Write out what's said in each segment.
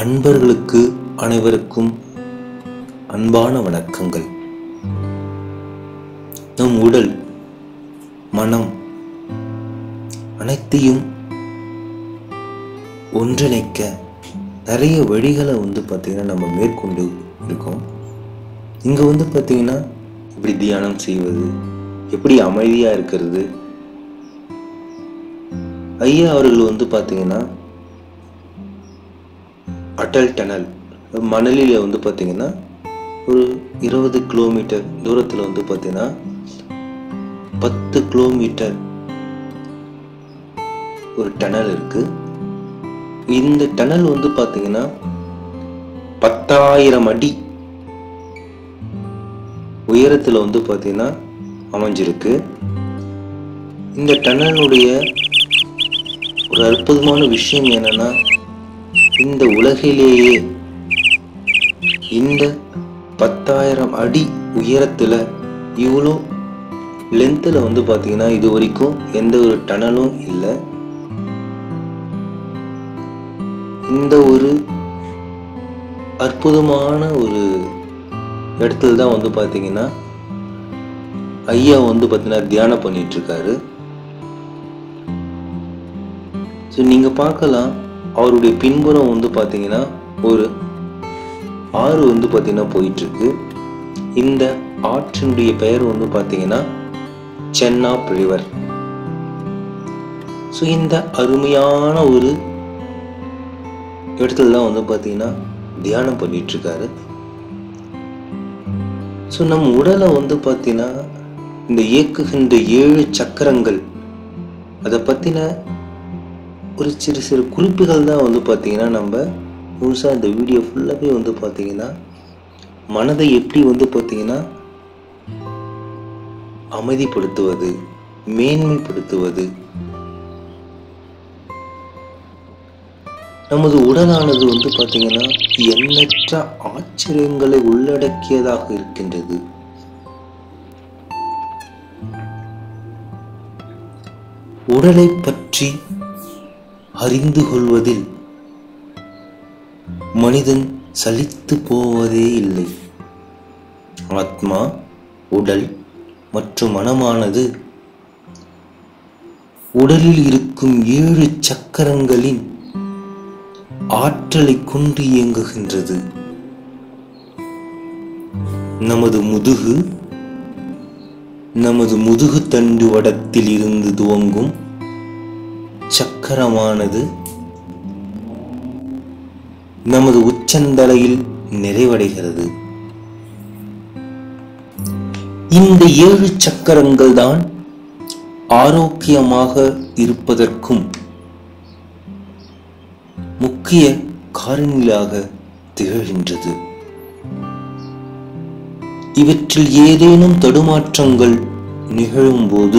அன்பர்களுக்கு அனைவருக்கும் அன்பான வணக்கங்கள் நம் உடல் மனம் அனைத்தையும் ஒன்றிணைக்க நிறைய வழிகளை வந்து பார்த்திங்கன்னா நம்ம மேற்கொண்டு இருக்கோம் இங்கே வந்து பார்த்திங்கன்னா எப்படி தியானம் செய்வது எப்படி அமைதியாக இருக்கிறது ஐயா அவர்கள் வந்து பார்த்தீங்கன்னா அடல் டனல் மணலில் வந்து பார்த்தீங்கன்னா ஒரு இருபது கிலோமீட்டர் தூரத்தில் வந்து பார்த்தீங்கன்னா பத்து கிலோமீட்டர் ஒரு டனல் இருக்கு இந்த டனல் வந்து பார்த்தீங்கன்னா பத்தாயிரம் அடி உயரத்தில் வந்து பார்த்தீங்கன்னா அமைஞ்சிருக்கு இந்த டனலுடைய ஒரு அற்புதமான விஷயம் என்னன்னா இந்த உலகிலேயே இந்த பத்தாயிரம் அடி உயரத்தில் இவ்வளோ லென்த்தில் வந்து பார்த்தீங்கன்னா இது வரைக்கும் எந்த ஒரு டனலும் இல்லை இந்த ஒரு அற்புதமான ஒரு இடத்துல தான் வந்து பார்த்தீங்கன்னா ஐயா வந்து பார்த்தீங்கன்னா தியானம் பண்ணிட்டு இருக்காரு ஸோ நீங்கள் பார்க்கலாம் அவருடைய பின்புறம் வந்து பார்த்தீங்கன்னா ஒரு ஆறு வந்து பார்த்தீங்கன்னா போயிட்டுருக்கு இந்த ஆற்றினுடைய பெயர் வந்து பார்த்தீங்கன்னா சென்னாப் ரிவர் ஸோ இந்த அருமையான ஒரு இடத்துல தான் வந்து பார்த்தீங்கன்னா தியானம் பண்ணிட்டு இருக்காரு ஸோ நம் உடலை வந்து பார்த்தீங்கன்னா இந்த இயக்குகின்ற ஏழு சக்கரங்கள் அதை பற்றின ஒரு சிறு சிறு குறிப்புகள் தான் வந்து பார்த்தீங்கன்னா நம்ம முழுசாக இந்த வீடியோ ஃபுல்லாகவே வந்து பார்த்தீங்கன்னா மனதை எப்படி வந்து பார்த்தீங்கன்னா அமைதிப்படுத்துவது மேன்மைப்படுத்துவது நமது உடலானது வந்து பார்த்தீங்கன்னா எண்ணற்ற ஆச்சரியங்களை உள்ளடக்கியதாக இருக்கின்றது உடலை பற்றி அறிந்து கொள்வதில் மனிதன் சலித்து போவதே இல்லை ஆத்மா உடல் மற்றும் மனமானது உடலில் இருக்கும் ஏழு சக்கரங்களின் ஆற்றலை கொண்டு இயங்குகின்றது நமது முதுகு நமது முதுகு தண்டு வடத்தில் இருந்து துவங்கும் சக்கரமானது நமது உச்சந்தலையில் நிறைவடைகிறது இந்த ஏழு சக்கரங்கள் தான் ஆரோக்கியமாக இருப்பதற்கும் முக்கிய காரணிகளாக திகழ்கின்றது இவற்றில் ஏதேனும் தடுமாற்றங்கள் நிகழும்போது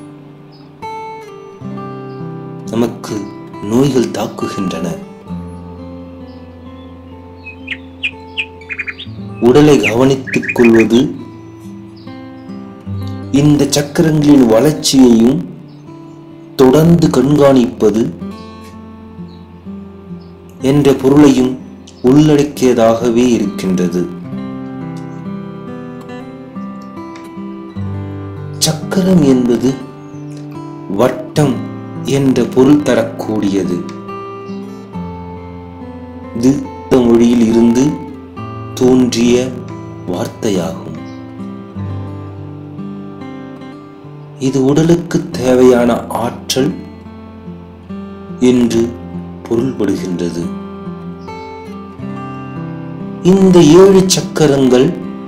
நமக்கு நோய்கள் தாக்குகின்றன உடலை கவனித்துக் கொள்வது இந்த சக்கரங்களின் வளர்ச்சியையும் தொடர்ந்து கண்காணிப்பது என்ற பொருளையும் உள்ளடக்கியதாகவே இருக்கின்றது சக்கரம் என்பது வட்டம் என்ற பொருள் தரக்கூடியது இது மொழியில் இருந்து தோன்றிய வார்த்தையாகும் இது உடலுக்கு தேவையான ஆற்றல் என்று பொருள்படுகின்றது இந்த ஏழு சக்கரங்கள்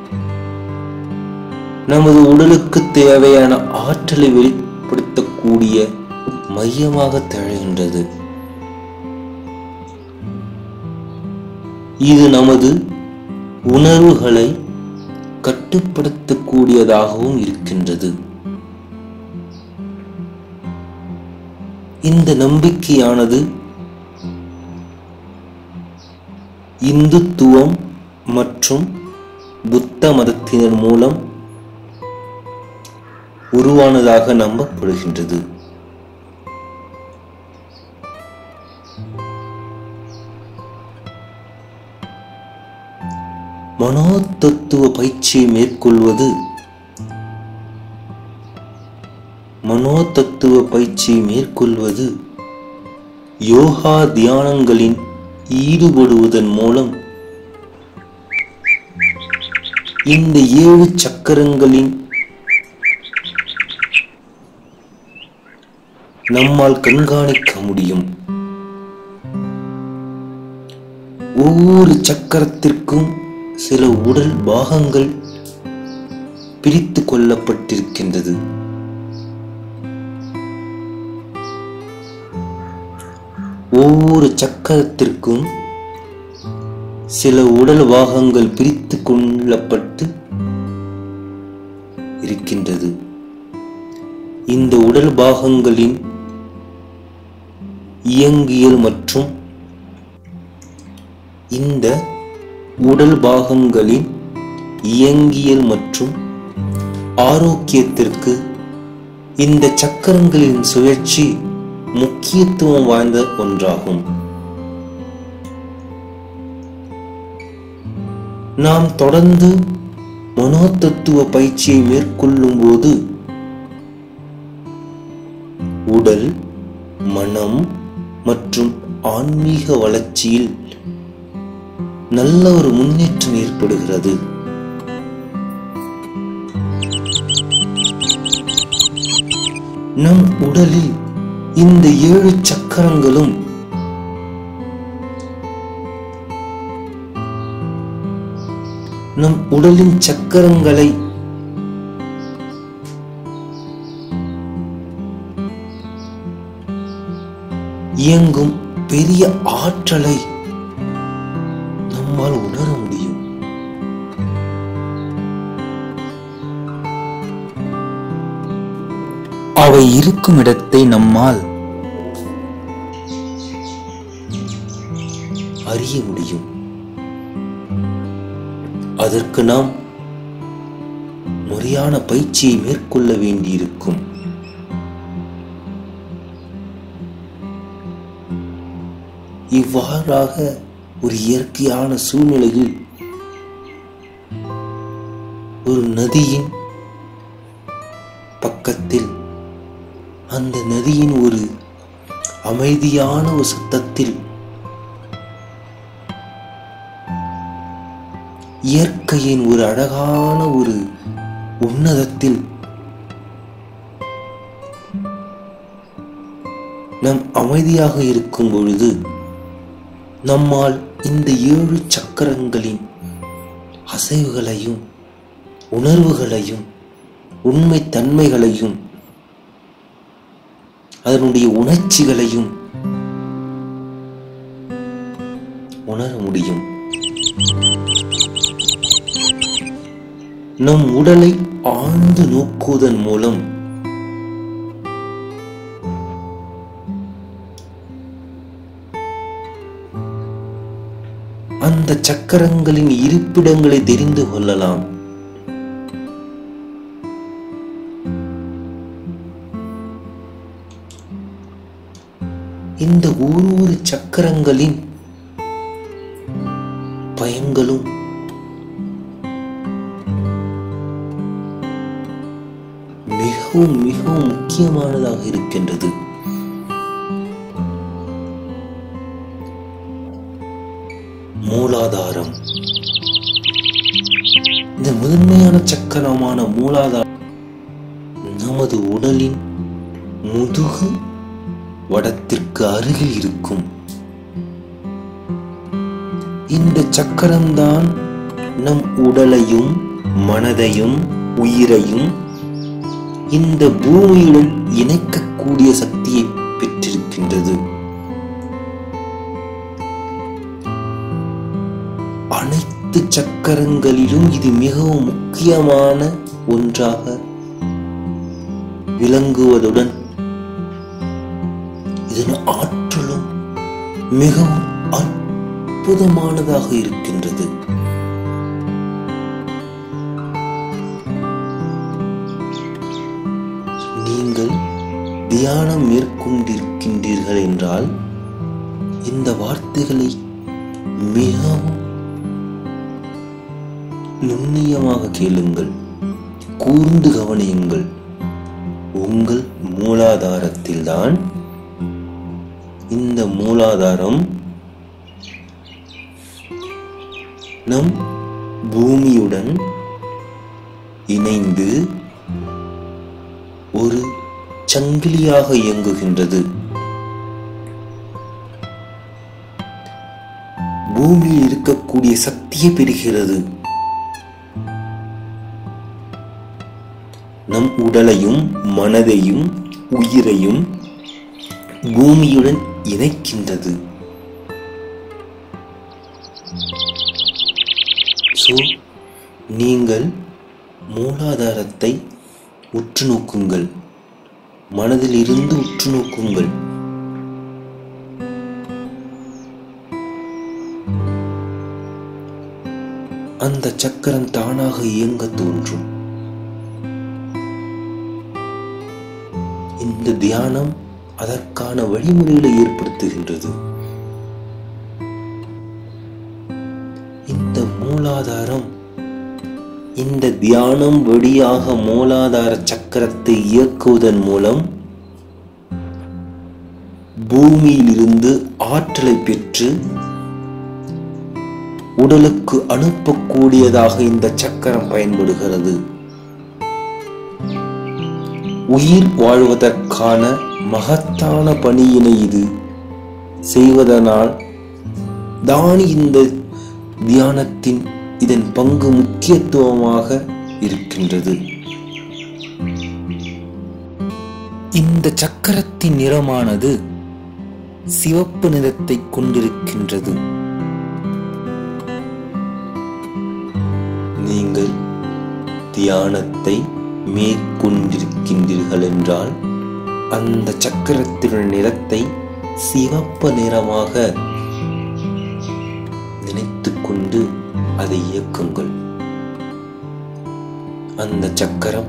நமது உடலுக்கு தேவையான ஆற்றலை வெளிப்படுத்தக்கூடிய மையமாக திகழ்கின்றது இது நமது உணர்வுகளை கட்டுப்படுத்தக்கூடியதாகவும் இருக்கின்றது இந்த நம்பிக்கையானது இந்துத்துவம் மற்றும் புத்த மதத்தினர் மூலம் உருவானதாக நம்பப்படுகின்றது மனோதத்துவ பயிற்சியை மேற்கொள்வது மனோதத்துவ பயிற்சியை மேற்கொள்வது யோகா தியானங்களின் ஈடுபடுவதன் மூலம் இந்த ஏழு சக்கரங்களின் நம்மால் கண்காணிக்க முடியும் ஒவ்வொரு சக்கரத்திற்கும் சில உடல் பாகங்கள் பிரித்து கொள்ளப்பட்டிருக்கின்றது ஒவ்வொரு சக்கரத்திற்கும் சில உடல் பாகங்கள் பிரித்து கொள்ளப்பட்டு இருக்கின்றது இந்த உடல் பாகங்களின் இயங்கியல் மற்றும் இந்த உடல் பாகங்களின் இயங்கியல் மற்றும் ஆரோக்கியத்திற்கு இந்த சக்கரங்களின் சுழற்சி முக்கியத்துவம் வாய்ந்த ஒன்றாகும் நாம் தொடர்ந்து மனோதத்துவ பயிற்சியை மேற்கொள்ளும் போது உடல் மனம் மற்றும் ஆன்மீக வளர்ச்சியில் நல்ல ஒரு முன்னேற்றம் ஏற்படுகிறது நம் உடலில் இந்த ஏழு சக்கரங்களும் நம் உடலின் சக்கரங்களை இயங்கும் பெரிய ஆற்றலை நம்மால் உணர முடியும் அவை இருக்கும் இடத்தை நம்மால் அறிய முடியும் அதற்கு நாம் முறையான பயிற்சியை மேற்கொள்ள வேண்டியிருக்கும் இவ்வாறாக ஒரு இயற்கையான சூழ்நிலையில் ஒரு நதியின் பக்கத்தில் அந்த நதியின் ஒரு அமைதியான ஒரு சத்தத்தில் இயற்கையின் ஒரு அழகான ஒரு உன்னதத்தில் நம் அமைதியாக இருக்கும் பொழுது நம்மால் இந்த ஏழு சக்கரங்களின் அசைவுகளையும் உணர்வுகளையும் உண்மை தன்மைகளையும் அதனுடைய உணர்ச்சிகளையும் உணர முடியும் நம் உடலை ஆழ்ந்து நோக்குவதன் மூலம் அந்த சக்கரங்களின் இருப்பிடங்களை தெரிந்து கொள்ளலாம் இந்த ஒவ்வொரு சக்கரங்களின் பயன்களும் மிகவும் மிகவும் முக்கியமானதாக இருக்கின்றது மூலாதாரம் இந்த முதன்மையான சக்கரமான மூலாதாரம் நமது உடலின் முதுகு வடத்திற்கு அருகில் இருக்கும் இந்த சக்கரம்தான் நம் உடலையும் மனதையும் உயிரையும் இந்த பூமியுடன் இணைக்கக்கூடிய சக்தியை பெற்றிருக்கின்றது அனைத்து சக்கரங்களிலும் இது மிகவும் முக்கியமான ஒன்றாக விளங்குவதுடன் இதன் ஆற்றலும் மிகவும் அற்புதமானதாக இருக்கின்றது நீங்கள் தியானம் மேற்கொண்டிருக்கின்றீர்கள் என்றால் இந்த வார்த்தைகளை மிகவும் நுண்ணியமாக கேளுங்கள் கூர்ந்து கவனியுங்கள் உங்கள் மூலாதாரத்தில்தான் இந்த மூலாதாரம் நம் பூமியுடன் இணைந்து ஒரு சங்கிலியாக இயங்குகின்றது பூமியில் இருக்கக்கூடிய சக்தியை பெறுகிறது நம் உடலையும் மனதையும் உயிரையும் பூமியுடன் இணைக்கின்றது ஸோ நீங்கள் மூலாதாரத்தை உற்று நோக்குங்கள் மனதில் இருந்து உற்று நோக்குங்கள் அந்த சக்கரம் தானாக இயங்க தோன்றும் இந்த தியானம் அதற்கான வழிமுறைகளை ஏற்படுத்துகின்றது இந்த மூலாதாரம் இந்த தியானம் வழியாக மூலாதார சக்கரத்தை இயக்குவதன் மூலம் பூமியிலிருந்து ஆற்றலை பெற்று உடலுக்கு அனுப்பக்கூடியதாக இந்த சக்கரம் பயன்படுகிறது உயிர் வாழ்வதற்கான மகத்தான பணியினை இது செய்வதனால் தான் இந்த தியானத்தின் இதன் பங்கு முக்கியத்துவமாக இருக்கின்றது இந்த சக்கரத்தின் நிறமானது சிவப்பு நிறத்தை கொண்டிருக்கின்றது நீங்கள் தியானத்தை மேற்கொண்டிருக்கின்றீர்கள் என்றால் அந்த சக்கரத்தின் நிறத்தை சிவப்பு நிறமாக நினைத்துக் கொண்டு அதை இயக்குங்கள் அந்த சக்கரம்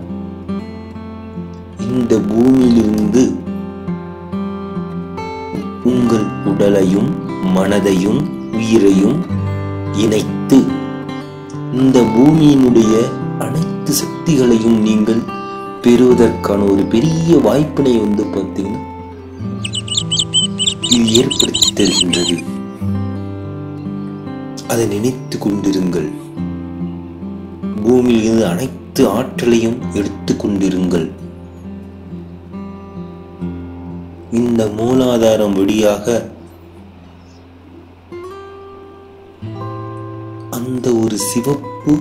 இந்த பூமியிலிருந்து உங்கள் உடலையும் மனதையும் உயிரையும் இணைத்து இந்த பூமியினுடைய அனைத்து சக்திகளையும் நீங்கள் பெறுவதற்கான ஒரு பெரிய வாய்ப்பினை வந்து பார்த்தீங்கன்னா இது ஏற்படுத்தி தருகின்றது அதை நினைத்து கொண்டிருங்கள் பூமியில் இருந்து அனைத்து ஆற்றலையும் எடுத்து கொண்டிருங்கள் இந்த மூலாதாரம் வழியாக அந்த ஒரு சிவப்பு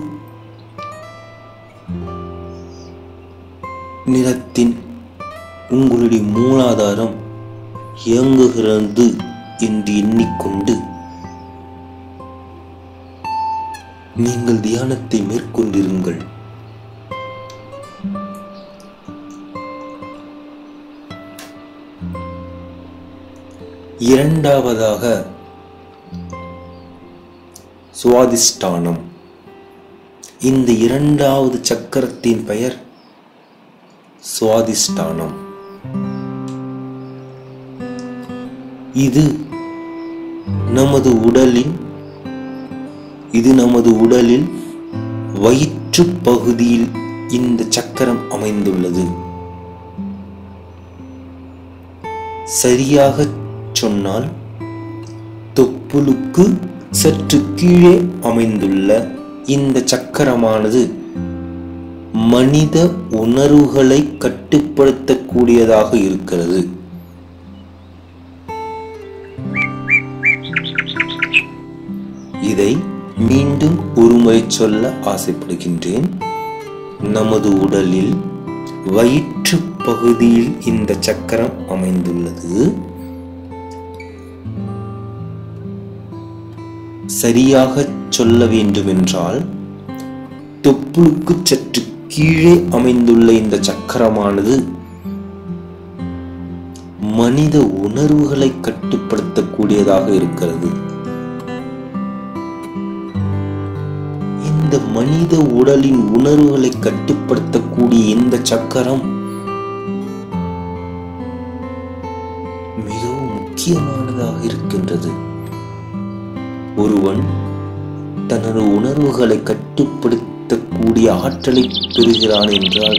நிறத்தின் உங்களுடைய மூலாதாரம் இயங்குகிறது என்று எண்ணிக்கொண்டு நீங்கள் தியானத்தை மேற்கொண்டிருங்கள் இரண்டாவதாக சுவாதிஷ்டானம் இந்த இரண்டாவது சக்கரத்தின் பெயர் சுவாதிஷ்டானம் இது நமது உடலின் இது நமது உடலில் வயிற்று பகுதியில் இந்த சக்கரம் அமைந்துள்ளது சரியாக சொன்னால் தொப்புளுக்கு சற்று கீழே அமைந்துள்ள இந்த சக்கரமானது மனித உணர்வுகளை கட்டுப்படுத்தக்கூடியதாக இருக்கிறது இதை மீண்டும் ஒருமுறை சொல்ல ஆசைப்படுகின்றேன் நமது உடலில் வயிற்று பகுதியில் இந்த சக்கரம் அமைந்துள்ளது சரியாக சொல்ல வேண்டுமென்றால் தொப்புளுக்கு சற்று கீழே அமைந்துள்ள இந்த சக்கரமானது மனித உணர்வுகளை கட்டுப்படுத்தக்கூடியதாக இருக்கிறது இந்த மனித உடலின் உணர்வுகளை கட்டுப்படுத்தக்கூடிய இந்த சக்கரம் மிகவும் முக்கியமானதாக இருக்கின்றது ஒருவன் தனது உணர்வுகளை கட்டுப்படுத்தக்கூடிய ஆற்றலை பெறுகிறான் என்றால்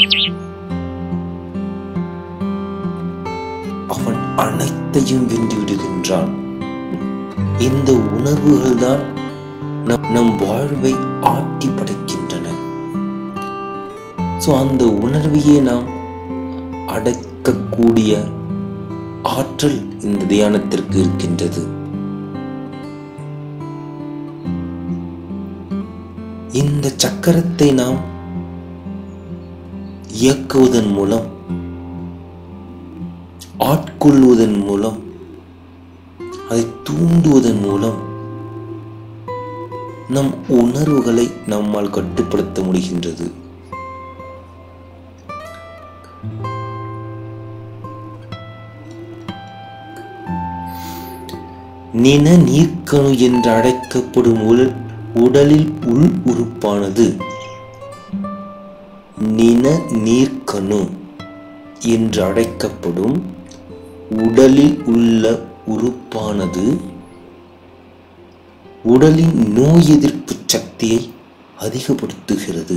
அவன் அனைத்தையும் வென்று விடுகின்றான் இந்த உணர்வுகள் தான் நம் நம் வாழ்வை ஆட்டி படைக்கின்றன ஸோ அந்த உணர்வையே நாம் அடக்கக்கூடிய ஆற்றல் இந்த தியானத்திற்கு இருக்கின்றது இந்த சக்கரத்தை நாம் இயக்குவதன் மூலம் ஆட்கொள்வதன் மூலம் அதை தூண்டுவதன் மூலம் நம் உணர்வுகளை நம்மால் கட்டுப்படுத்த முடிகின்றது நின நீர்க்கணு என்று அழைக்கப்படும் உள் உடலில் உள் உறுப்பானது நின நீர்க்கணு என்று அழைக்கப்படும் உடலில் உள்ள உறுப்பானது உடலின் நோய் எதிர்ப்பு சக்தியை அதிகப்படுத்துகிறது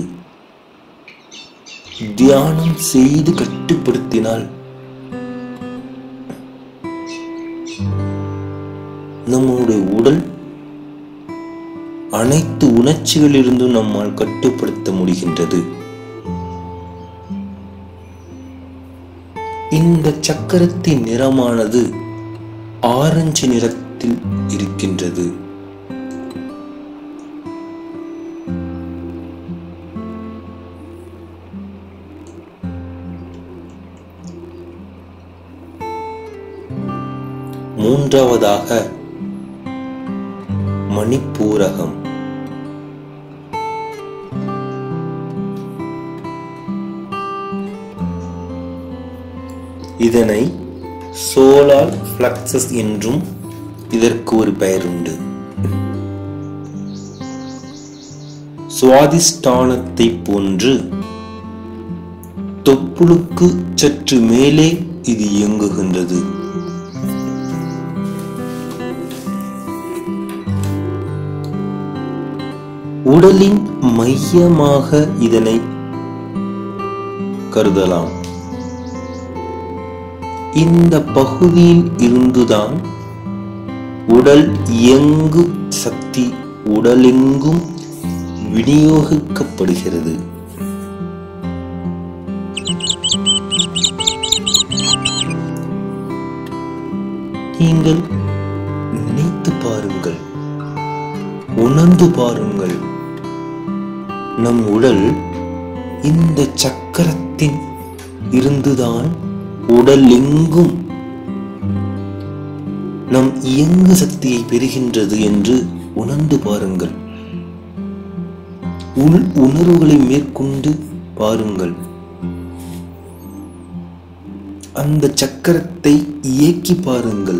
தியானம் செய்து கட்டுப்படுத்தினால் நம்முடைய உடல் அனைத்து உணர்ச்சிகளிலிருந்தும் நம்மால் கட்டுப்படுத்த முடிகின்றது இந்த சக்கரத்தின் நிறமானது ஆரஞ்சு நிறத்தில் இருக்கின்றது மூன்றாவதாக மணிப்பூரகம் இதனை சோலார் பிளக்சஸ் என்றும் இதற்கு ஒரு பெயர் உண்டு சுவாதிஷ்டானத்தை போன்று தொப்புளுக்கு சற்று மேலே இது இயங்குகின்றது உடலின் மையமாக இதனை கருதலாம் இந்த பகுதியில் இருந்துதான் உடல் இயங்கு சக்தி உடலெங்கும் விநியோகிக்கப்படுகிறது நீங்கள் நினைத்து பாருங்கள் உணர்ந்து பாருங்கள் நம் உடல் இந்த சக்கரத்தின் இருந்துதான் உடல் எங்கும் நம் இயங்கு சக்தியை பெறுகின்றது என்று உணர்ந்து பாருங்கள் உள் உணர்வுகளை மேற்கொண்டு பாருங்கள் அந்த சக்கரத்தை இயக்கி பாருங்கள்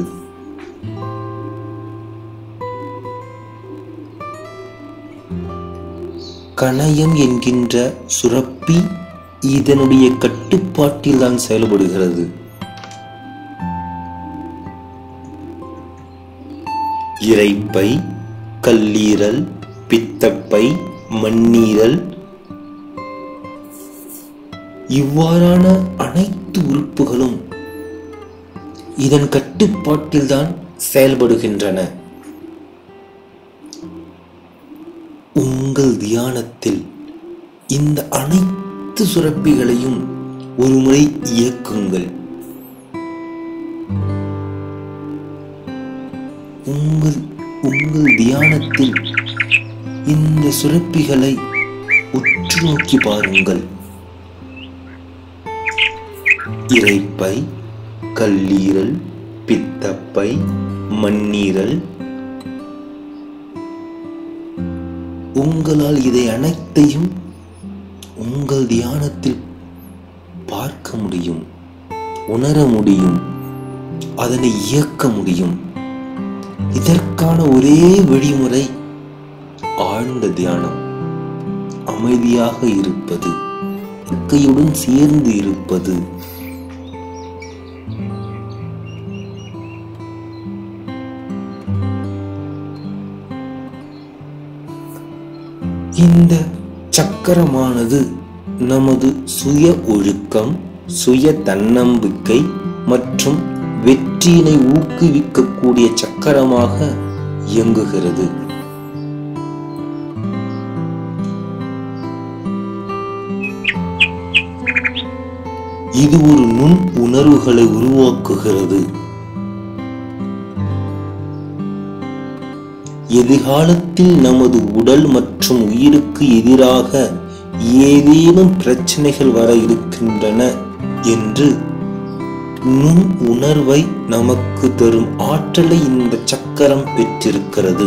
கணயம் என்கின்ற சுரப்பி இதனுடைய கட்டுப்பாட்டில் தான் செயல்படுகிறது இறைப்பை கல்லீரல் பித்தப்பை மண்ணீரல் இவ்வாறான அனைத்து உறுப்புகளும் இதன் கட்டுப்பாட்டில் தான் செயல்படுகின்றன உங்கள் தியானத்தில் இந்த அனைத்து சுரப்பிகளையும் ஒருமுறை இயக்குங்கள் உங்கள் உங்கள் தியானத்தில் இந்த சுரப்பிகளை உற்று நோக்கி பாருங்கள் இறைப்பை கல்லீரல் பித்தப்பை மண்ணீரல் உங்களால் இதை அனைத்தையும் உங்கள் தியானத்தில் பார்க்க முடியும் உணர முடியும் அதனை இயக்க முடியும் இதற்கான ஒரே வழிமுறை ஆழ்ந்த தியானம் அமைதியாக இருப்பது இயற்கையுடன் சேர்ந்து இருப்பது இந்த சக்கரமானது நமது சுய ஒழுக்கம் சுய தன்னம்பிக்கை மற்றும் வெற்றியினை ஊக்குவிக்கக்கூடிய சக்கரமாக இயங்குகிறது இது ஒரு நுண் உணர்வுகளை உருவாக்குகிறது எதிர்காலத்தில் நமது உடல் மற்றும் உயிருக்கு எதிராக ஏதேனும் பிரச்சனைகள் வர இருக்கின்றன என்று நுண் உணர்வை நமக்கு தரும் ஆற்றலை இந்த சக்கரம் பெற்றிருக்கிறது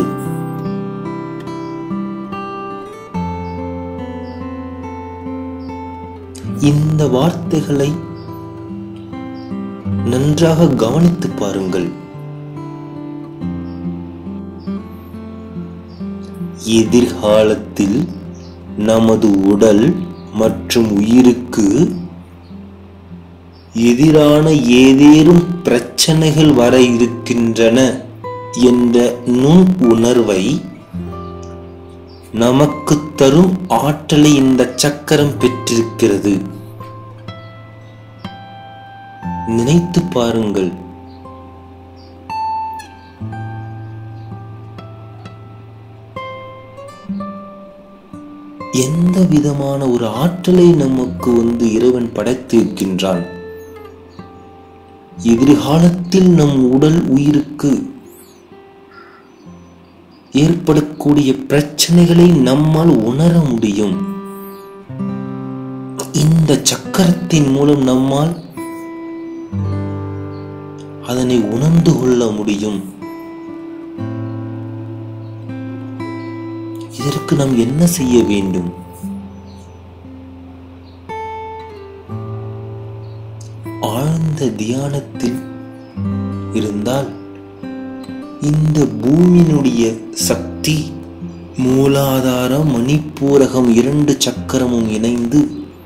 இந்த வார்த்தைகளை நன்றாக கவனித்து பாருங்கள் எதிர்காலத்தில் நமது உடல் மற்றும் உயிருக்கு எதிரான ஏதேனும் பிரச்சனைகள் வர இருக்கின்றன என்ற நுண் உணர்வை நமக்கு தரும் ஆற்றலை இந்த சக்கரம் பெற்றிருக்கிறது நினைத்து பாருங்கள் எந்த விதமான ஒரு ஆற்றலை நமக்கு வந்து இறைவன் படைத்திருக்கின்றான் எதிர்காலத்தில் நம் உடல் உயிருக்கு ஏற்படக்கூடிய பிரச்சனைகளை நம்மால் உணர முடியும் இந்த சக்கரத்தின் மூலம் நம்மால் அதனை உணர்ந்து கொள்ள முடியும் இதற்கு நாம் என்ன செய்ய வேண்டும் ஆழ்ந்த தியானத்தில் இருந்தால் இந்த பூமியினுடைய சக்தி மூலாதாரம் மணிப்பூரகம் இரண்டு சக்கரமும் இணைந்து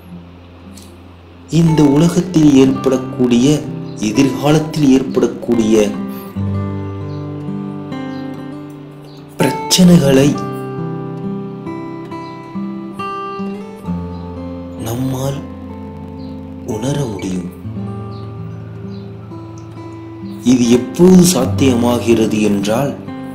இந்த உலகத்தில் ஏற்படக்கூடிய எதிர்காலத்தில் ஏற்படக்கூடிய பிரச்சனைகளை நம்மால் உணர முடியும் இது எப்போது சாத்தியமாகிறது என்றால்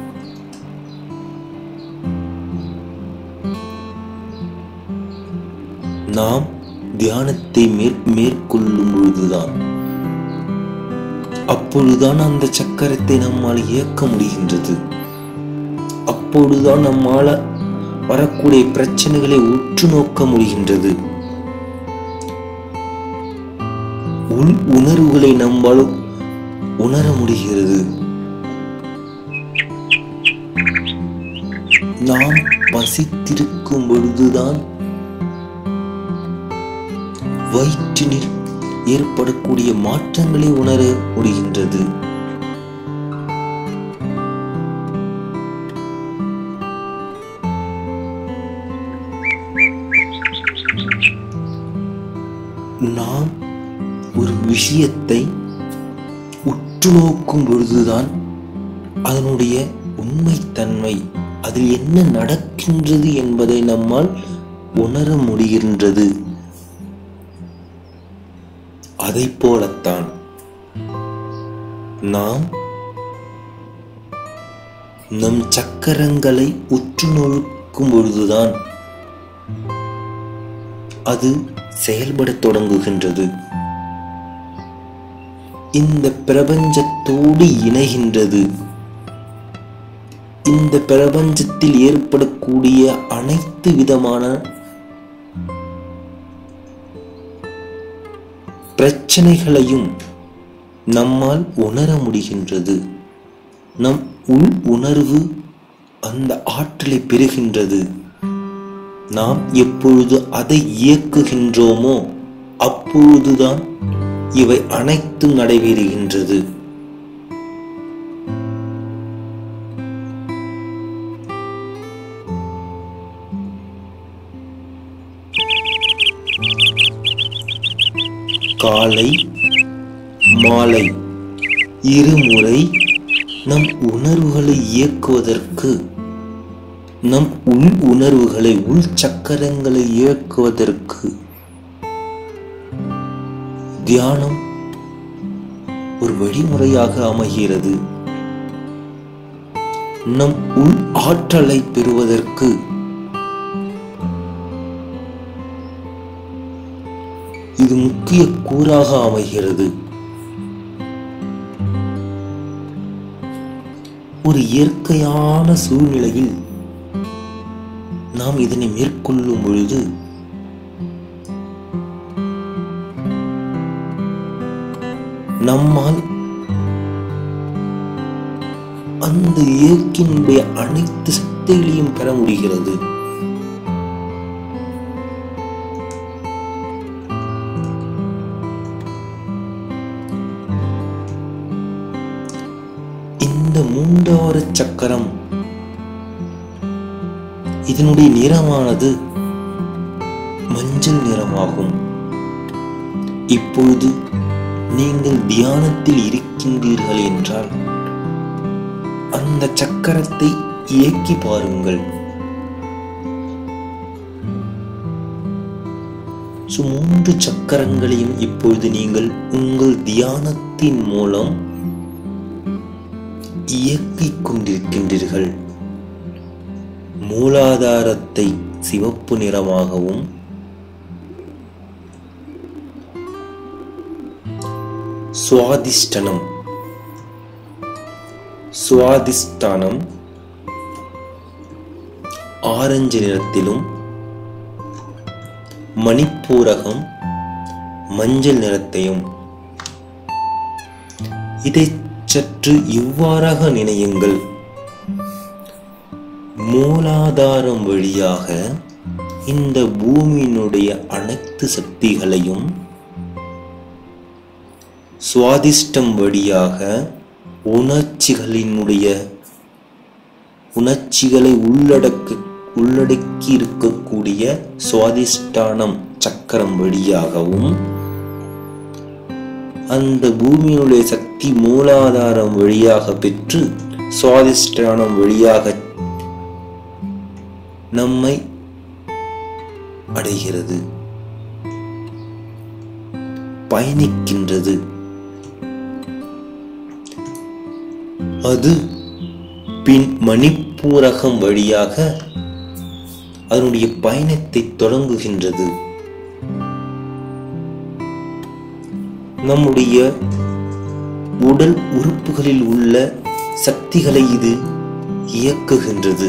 நாம் தியானத்தை மேற் மேற்கொள்ளும் பொழுதுதான் அப்பொழுதுதான் அந்த சக்கரத்தை நம்மால் இயக்க முடிகின்றது அப்பொழுதுதான் நம்மால வரக்கூடிய பிரச்சனைகளை உற்று நோக்க முடிகின்றது உள் உணர்வுகளை நம்மால் உணர முடிகிறது நாம் பசித்திருக்கும் பொழுதுதான் வயிற்றினில் ஏற்படக்கூடிய மாற்றங்களை உணர முடிகின்றது நாம் ஒரு விஷயத்தை உற்று நோக்கும் பொழுதுதான் அதனுடைய உண்மைத்தன்மை அதில் என்ன நடக்கின்றது என்பதை நம்மால் உணர முடிகின்றது அதை போலத்தான் நாம் நம் சக்கரங்களை உற்று நோக்கும் பொழுதுதான் அது செயல்படத் தொடங்குகின்றது இந்த பிரபஞ்சத்தோடு இணைகின்றது இந்த பிரபஞ்சத்தில் ஏற்படக்கூடிய அனைத்து விதமான பிரச்சனைகளையும் நம்மால் உணர முடிகின்றது நம் உள் உணர்வு அந்த ஆற்றலை பெறுகின்றது நாம் எப்பொழுது அதை இயக்குகின்றோமோ அப்பொழுதுதான் இவை அனைத்தும் நடைபெறுகின்றது காலை மாலை இருமுறை நம் உணர்வுகளை இயக்குவதற்கு நம் உள் உணர்வுகளை உள் சக்கரங்களை இயக்குவதற்கு தியானம் ஒரு வழிமுறையாக அமைகிறது நம் உள் ஆற்றலை பெறுவதற்கு இது முக்கிய கூறாக அமைகிறது ஒரு இயற்கையான சூழ்நிலையில் நாம் இதனை மேற்கொள்ளும் பொழுது நம்மால் அந்த இயற்கையினுடைய அனைத்து சக்திகளையும் பெற முடிகிறது இந்த மூன்றாவது சக்கரம் இதனுடைய நிறமானது மஞ்சள் நிறமாகும் இப்பொழுது நீங்கள் தியானத்தில் இருக்கின்றீர்கள் என்றால் அந்த சக்கரத்தை இயக்கி பாருங்கள் சோ, மூன்று சக்கரங்களையும் இப்பொழுது நீங்கள் உங்கள் தியானத்தின் மூலம் இயக்கிக் கொண்டிருக்கின்றீர்கள் மூலாதாரத்தை சிவப்பு நிறமாகவும் சுவாதிஷ்டனம் சுவாதிஷ்டானம் ஆரஞ்சு நிறத்திலும் மணிப்பூரகம் மஞ்சள் நிறத்தையும் இதை சற்று இவ்வாறாக நினையுங்கள் மூலாதாரம் வழியாக இந்த பூமியினுடைய அனைத்து சக்திகளையும் சுவாதிஷ்டம் வழியாக உணர்ச்சிகளினுடைய உணர்ச்சிகளை உள்ளடக்க உள்ளடக்கி இருக்கக்கூடிய சுவாதிஷ்டானம் சக்கரம் வழியாகவும் அந்த பூமியினுடைய சக்தி மூலாதாரம் வழியாக பெற்று சுவாதிஷ்டானம் வழியாக நம்மை அடைகிறது பயணிக்கின்றது அது பின் மணிப்பூரகம் வழியாக அதனுடைய பயணத்தை தொடங்குகின்றது நம்முடைய உடல் உறுப்புகளில் உள்ள சக்திகளை இது இயக்குகின்றது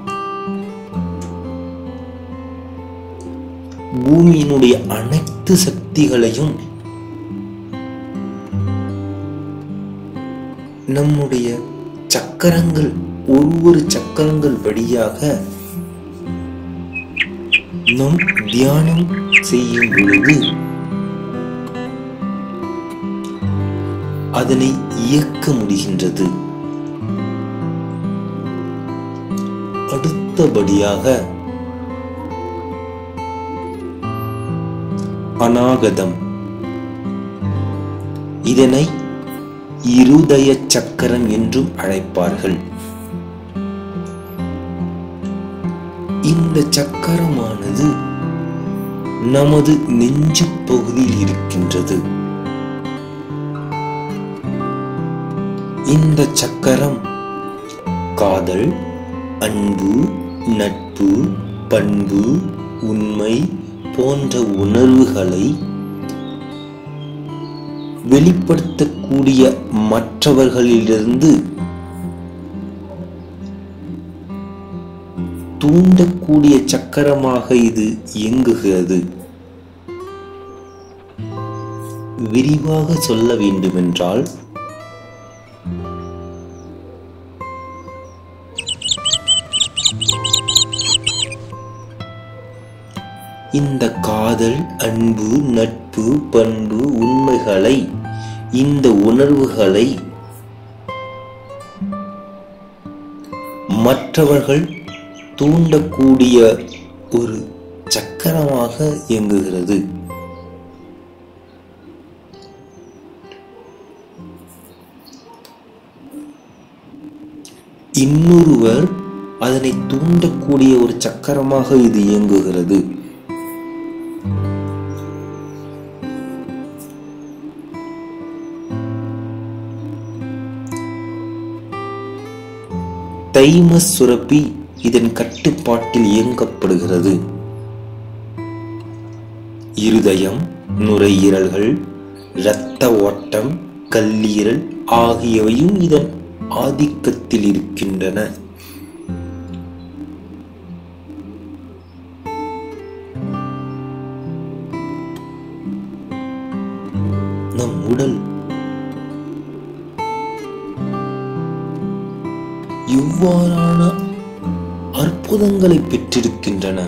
பூமியினுடைய அனைத்து சக்திகளையும் நம்முடைய சக்கரங்கள் ஒவ்வொரு சக்கரங்கள் வழியாக நம் தியானம் செய்யும் பொழுது அதனை இயக்க முடிகின்றது அடுத்தபடியாக அநாகதம் இதனை இருதய சக்கரம் என்றும் அழைப்பார்கள் இந்த சக்கரமானது நமது நெஞ்சு பகுதியில் இருக்கின்றது இந்த சக்கரம் காதல் அன்பு நட்பு பண்பு உண்மை போன்ற உணர்வுகளை வெளிப்படுத்தக்கூடிய மற்றவர்களிலிருந்து தூண்டக்கூடிய சக்கரமாக இது இயங்குகிறது விரிவாக சொல்ல வேண்டுமென்றால் இந்த காதல் அன்பு நட்பு பண்பு உண்மைகளை இந்த உணர்வுகளை மற்றவர்கள் தூண்டக்கூடிய ஒரு சக்கரமாக இயங்குகிறது இன்னொருவர் அதனை தூண்டக்கூடிய ஒரு சக்கரமாக இது இயங்குகிறது தைமஸ் சுரப்பி இதன் கட்டுப்பாட்டில் இயங்கப்படுகிறது இருதயம் நுரையீரல்கள் இரத்த ஓட்டம் கல்லீரல் ஆகியவையும் இதன் ஆதிக்கத்தில் இருக்கின்றன நம் உடல் இவ்வாறான அற்புதங்களை பெற்றிருக்கின்றன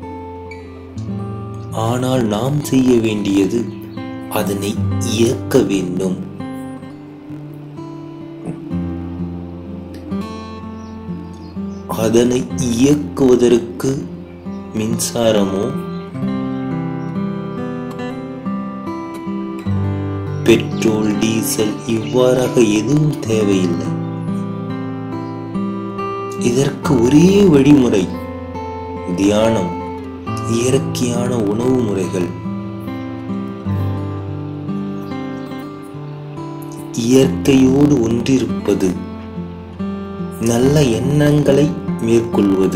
ஆனால் நாம் செய்ய வேண்டியது அதனை இயக்க வேண்டும் அதனை இயக்குவதற்கு மின்சாரமோ பெட்ரோல் டீசல் இவ்வாறாக எதுவும் தேவையில்லை இதற்கு ஒரே வழிமுறை தியானம் இயற்கையான உணவு முறைகள் இயற்கையோடு ஒன்றிருப்பது நல்ல எண்ணங்களை மேற்கொள்வது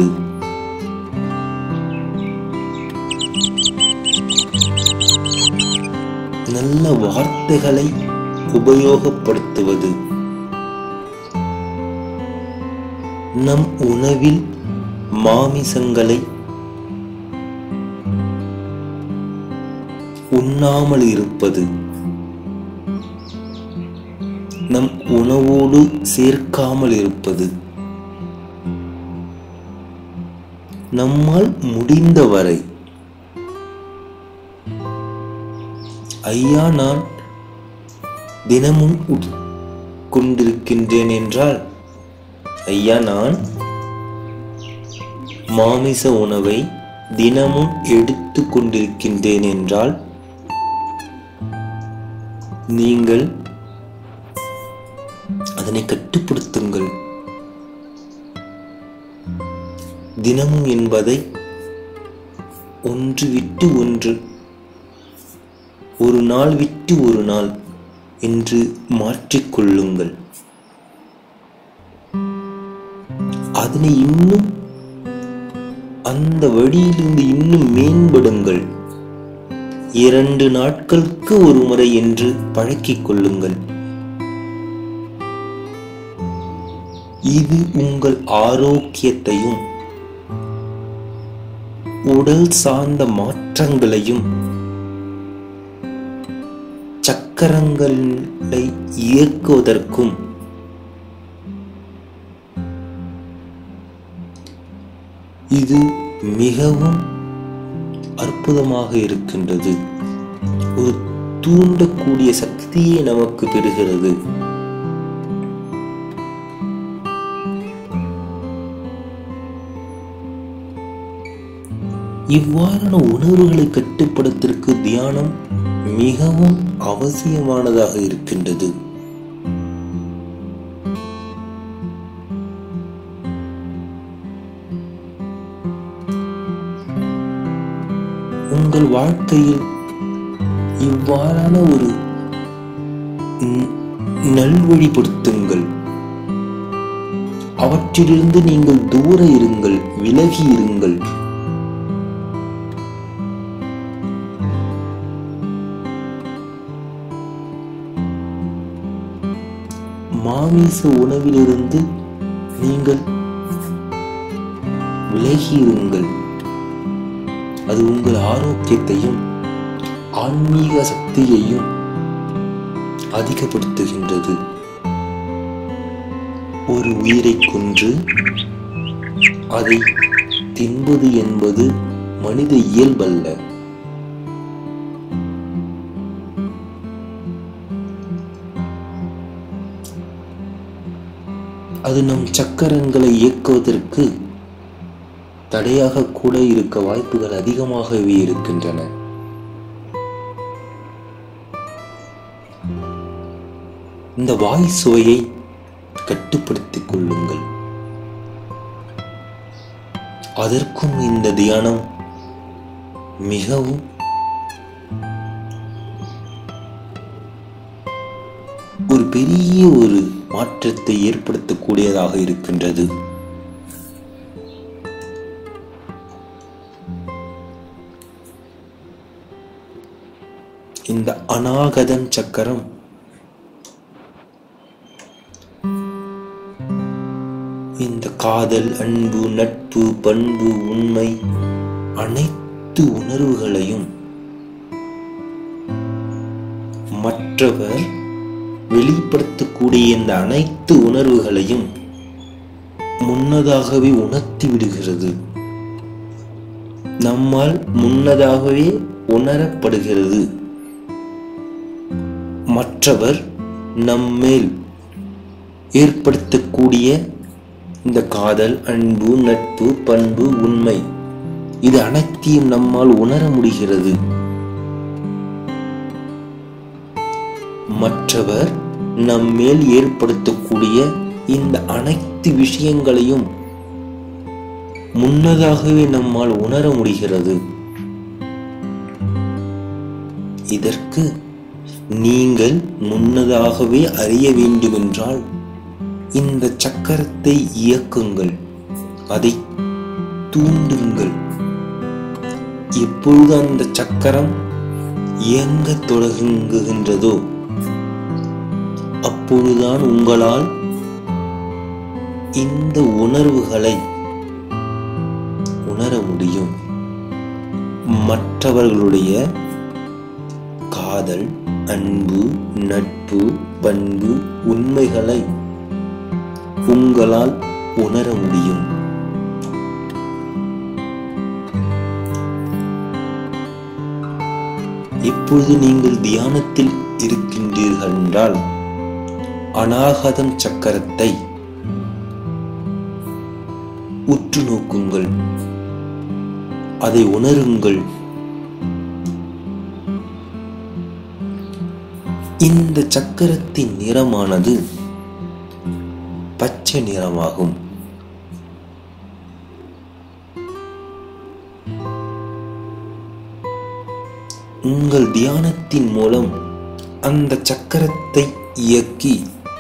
நல்ல வார்த்தைகளை உபயோகப்படுத்துவது நம் உணவில் மாமிசங்களை உண்ணாமல் இருப்பது நம் உணவோடு சேர்க்காமல் இருப்பது நம்மால் முடிந்தவரை ஐயா நான் தினமும் கொண்டிருக்கின்றேன் என்றால் ஐயா நான் மாமிச உணவை தினமும் எடுத்து கொண்டிருக்கின்றேன் என்றால் நீங்கள் அதனை கட்டுப்படுத்துங்கள் தினமும் என்பதை ஒன்று விட்டு ஒன்று ஒரு நாள் விட்டு ஒரு நாள் என்று மாற்றிக்கொள்ளுங்கள் அதனை இன்னும் அந்த வழியிலிருந்து இன்னும் மேம்படுங்கள் இரண்டு நாட்களுக்கு ஒரு முறை என்று பழக்கிக் கொள்ளுங்கள் இது உங்கள் ஆரோக்கியத்தையும் உடல் சார்ந்த மாற்றங்களையும் சக்கரங்களை இயக்குவதற்கும் இது மிகவும் அற்புதமாக இருக்கின்றது ஒரு தூண்டக்கூடிய சக்தியை நமக்கு பெறுகிறது இவ்வாறான உணர்வுகளை கட்டுப்படுத்திற்கு தியானம் மிகவும் அவசியமானதாக இருக்கின்றது உங்கள் வாழ்க்கையில் இவ்வாறான ஒரு ந- நல்வழிப்படுத்துங்கள் அவற்றிலிருந்து நீங்கள் தூர இருங்கள் விலகி இருங்கள் மாமிச உணவிலிருந்து நீங்கள் விலகி இருங்கள் அது உங்கள் ஆரோக்கியத்தையும் ஆன்மீக சக்தியையும் அதிகப்படுத்துகின்றது ஒரு உயிரை கொன்று அதை தின்பது என்பது மனித இயல்பல்ல அது நம் சக்கரங்களை இயக்குவதற்கு தடையாக கூட இருக்க வாய்ப்புகள் அதிகமாகவே இருக்கின்றன இந்த வாய் சுவையை கட்டுப்படுத்திக் கொள்ளுங்கள் அதற்கும் இந்த தியானம் மிகவும் ஒரு பெரிய ஒரு மாற்றத்தை ஏற்படுத்தக்கூடியதாக இருக்கின்றது இந்த அநாகதம் சக்கரம் இந்த காதல் அன்பு நட்பு பண்பு உண்மை அனைத்து உணர்வுகளையும் மற்றவர் வெளிப்படுத்தக்கூடிய இந்த அனைத்து உணர்வுகளையும் முன்னதாகவே உணர்த்தி விடுகிறது நம்மால் முன்னதாகவே உணரப்படுகிறது மற்றவர் நம்மேல் ஏற்படுத்தக்கூடிய இந்த காதல் அன்பு நட்பு பண்பு உண்மை இது அனைத்தையும் நம்மால் உணர முடிகிறது மற்றவர் நம்மேல் ஏற்படுத்தக்கூடிய இந்த அனைத்து விஷயங்களையும் முன்னதாகவே நம்மால் உணர முடிகிறது இதற்கு நீங்கள் முன்னதாகவே அறிய வேண்டுமென்றால் இந்த சக்கரத்தை இயக்குங்கள் அதை தூண்டுங்கள் எப்பொழுது அந்த சக்கரம் இயங்க தொடங்குகின்றதோ அப்பொழுதுதான் உங்களால் இந்த உணர்வுகளை உணர முடியும் மற்றவர்களுடைய காதல் அன்பு நட்பு பண்பு உண்மைகளை உங்களால் உணர முடியும் இப்பொழுது நீங்கள் தியானத்தில் இருக்கின்றீர்கள் என்றால் அநாகதம் சக்கரத்தை உற்று நோக்குங்கள் அதை உணருங்கள் இந்த சக்கரத்தின் நிறமானது பச்சை நிறமாகும் உங்கள் தியானத்தின் மூலம் அந்த சக்கரத்தை இயக்கி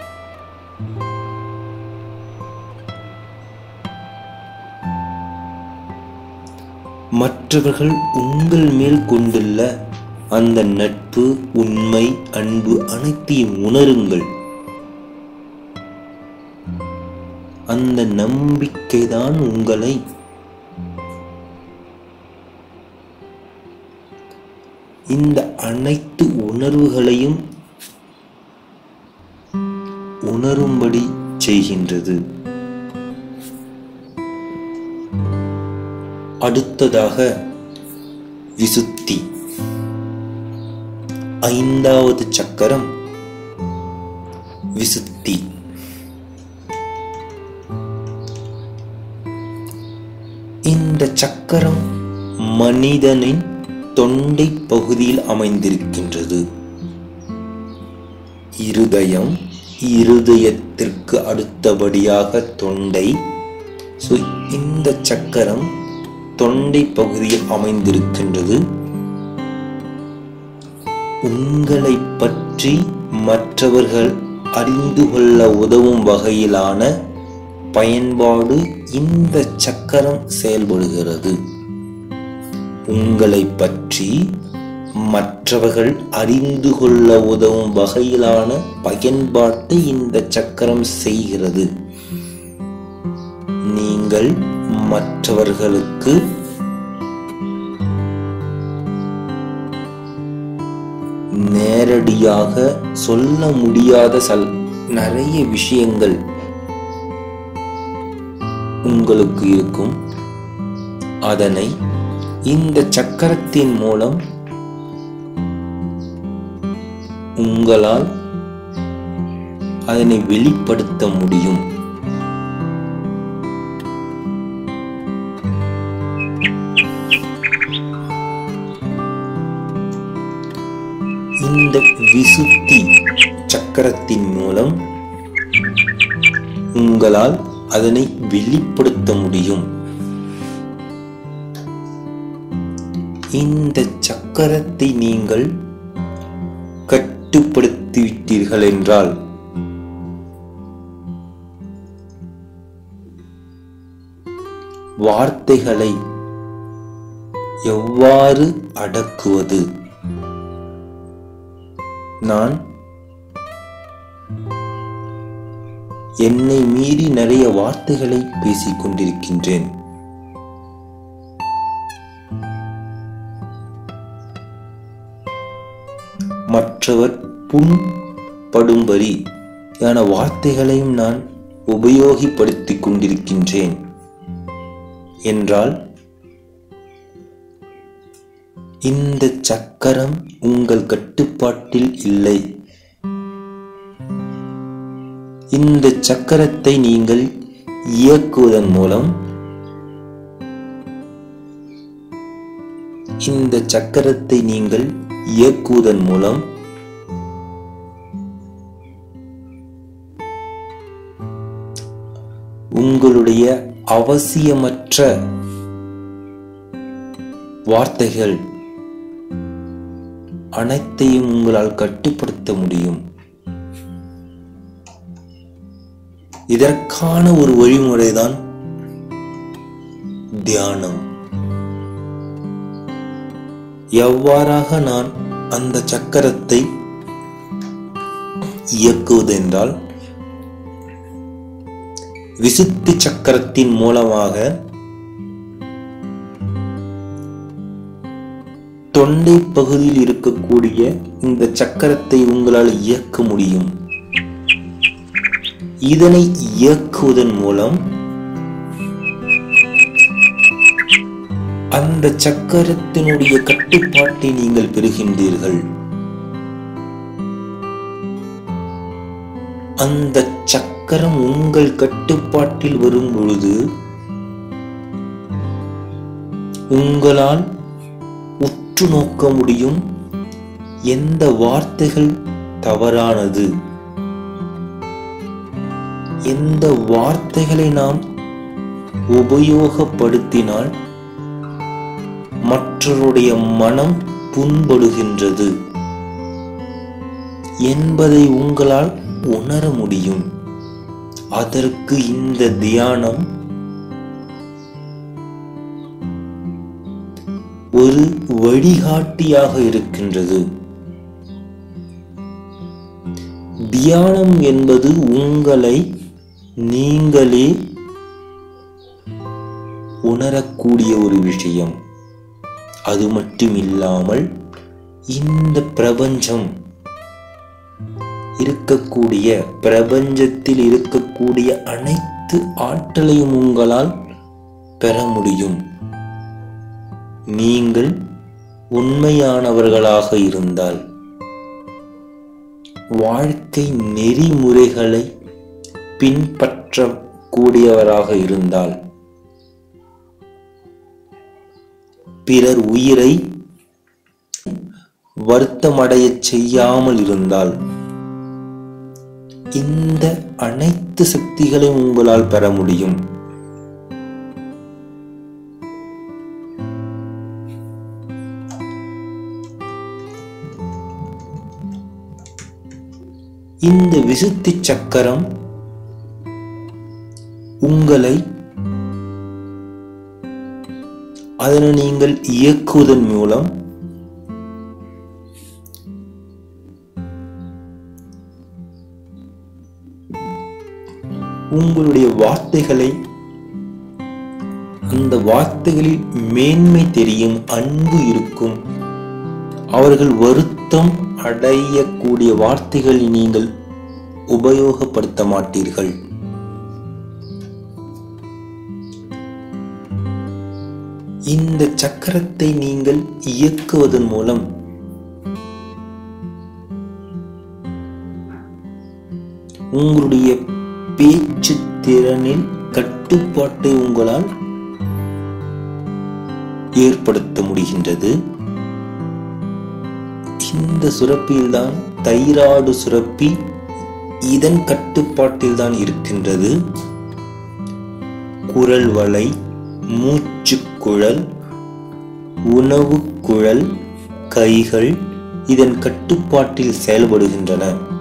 மற்றவர்கள் உங்கள் மேல் கொண்டுள்ள அந்த நட்பு உண்மை அன்பு அனைத்தையும் உணருங்கள் அந்த நம்பிக்கைதான் உங்களை இந்த அனைத்து உணர்வுகளையும் உணரும்படி செய்கின்றது அடுத்ததாக விசுத்தி ஐந்தாவது சக்கரம் விசுத்தி இந்த சக்கரம் மனிதனின் தொண்டை பகுதியில் அமைந்திருக்கின்றது இருதயம் இருதயத்திற்கு அடுத்தபடியாக தொண்டை ஸோ இந்த சக்கரம் தொண்டை பகுதியில் அமைந்திருக்கின்றது உங்களை பற்றி மற்றவர்கள் அறிந்து கொள்ள உதவும் வகையிலான பயன்பாடு இந்த சக்கரம் செயல்படுகிறது உங்களை பற்றி மற்றவர்கள் அறிந்து கொள்ள உதவும் வகையிலான பயன்பாட்டை இந்த சக்கரம் செய்கிறது நீங்கள் மற்றவர்களுக்கு நேரடியாக சொல்ல முடியாத சல் நிறைய விஷயங்கள் உங்களுக்கு இருக்கும் அதனை இந்த சக்கரத்தின் மூலம் உங்களால் அதனை வெளிப்படுத்த முடியும் இந்த விசுத்தி சக்கரத்தின் மூலம் உங்களால் அதனை வெளிப்படுத்த முடியும் இந்த சக்கரத்தை நீங்கள் கட்டுப்படுத்திவிட்டீர்கள் என்றால் வார்த்தைகளை எவ்வாறு அடக்குவது நான் என்னை மீறி நிறைய வார்த்தைகளை பேசிக் கொண்டிருக்கின்றேன் மற்றவர் புண்படும்படி யான வார்த்தைகளையும் நான் உபயோகிப்படுத்திக் கொண்டிருக்கின்றேன் என்றால் இந்த சக்கரம் உங்கள் கட்டுப்பாட்டில் இல்லை இந்த சக்கரத்தை நீங்கள் இயக்குவதன் மூலம் இந்த சக்கரத்தை நீங்கள் இயக்குவதன் மூலம் உங்களுடைய அவசியமற்ற வார்த்தைகள் அனைத்தையும் உங்களால் கட்டுப்படுத்த முடியும் இதற்கான ஒரு வழிமுறைதான் தியானம் எவ்வாறாக நான் அந்த சக்கரத்தை இயக்குவது என்றால் விசுத்தி சக்கரத்தின் மூலமாக தொண்டை பகுதியில் இருக்கக்கூடிய இந்த சக்கரத்தை உங்களால் இயக்க முடியும் இதனை இயக்குவதன் மூலம் அந்த சக்கரத்தினுடைய கட்டுப்பாட்டை நீங்கள் பெறுகின்றீர்கள் அந்த சக்கரம் உங்கள் கட்டுப்பாட்டில் வரும் பொழுது உங்களால் உற்று நோக்க முடியும் எந்த வார்த்தைகள் தவறானது எந்த வார்த்தைகளை நாம் உபயோகப்படுத்தினால் மற்றவருடைய மனம் புண்படுகின்றது என்பதை உங்களால் உணர முடியும் அதற்கு இந்த தியானம் ஒரு வழிகாட்டியாக இருக்கின்றது தியானம் என்பது உங்களை நீங்களே உணரக்கூடிய ஒரு விஷயம் அது மட்டும் இல்லாமல் இந்த பிரபஞ்சம் இருக்கக்கூடிய பிரபஞ்சத்தில் இருக்கக்கூடிய அனைத்து ஆற்றலையும் உங்களால் பெற முடியும் நீங்கள் உண்மையானவர்களாக இருந்தால் வாழ்க்கை நெறிமுறைகளை பின்பற்றக்கூடியவராக இருந்தால் பிறர் உயிரை வருத்தமடையச் செய்யாமல் இருந்தால் இந்த அனைத்து சக்திகளையும் உங்களால் பெற முடியும் இந்த விசுத்தி சக்கரம் உங்களை அதனை நீங்கள் இயக்குவதன் மூலம் உங்களுடைய வார்த்தைகளை அந்த வார்த்தைகளில் மேன்மை தெரியும் அன்பு இருக்கும் அவர்கள் வருத்தம் அடையக்கூடிய வார்த்தைகளை நீங்கள் உபயோகப்படுத்த மாட்டீர்கள் இந்த சக்கரத்தை நீங்கள் இயக்குவதன் மூலம் உங்களுடைய பேச்சு திறனில் கட்டுப்பாட்டை உங்களால் ஏற்படுத்த முடிகின்றது இந்த சுரப்பியில்தான் தைராய்டு சுரப்பி இதன் கட்டுப்பாட்டில் தான் இருக்கின்றது குரல் வளை மூச்சு குழல் உணவு குழல் கைகள் இதன் கட்டுப்பாட்டில் செயல்படுகின்றன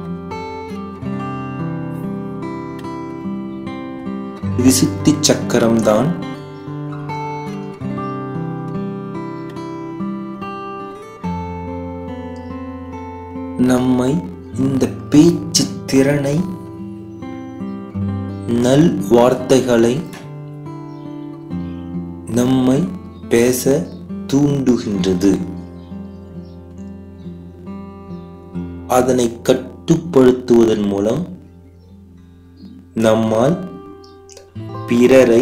விசுத்தி சக்கரம்தான் நம்மை இந்த பேச்சு திறனை நல் வார்த்தைகளை நம்மை பேச தூண்டுகின்றது அதனை கட்டுப்படுத்துவதன் மூலம் நம்மால் பிறரை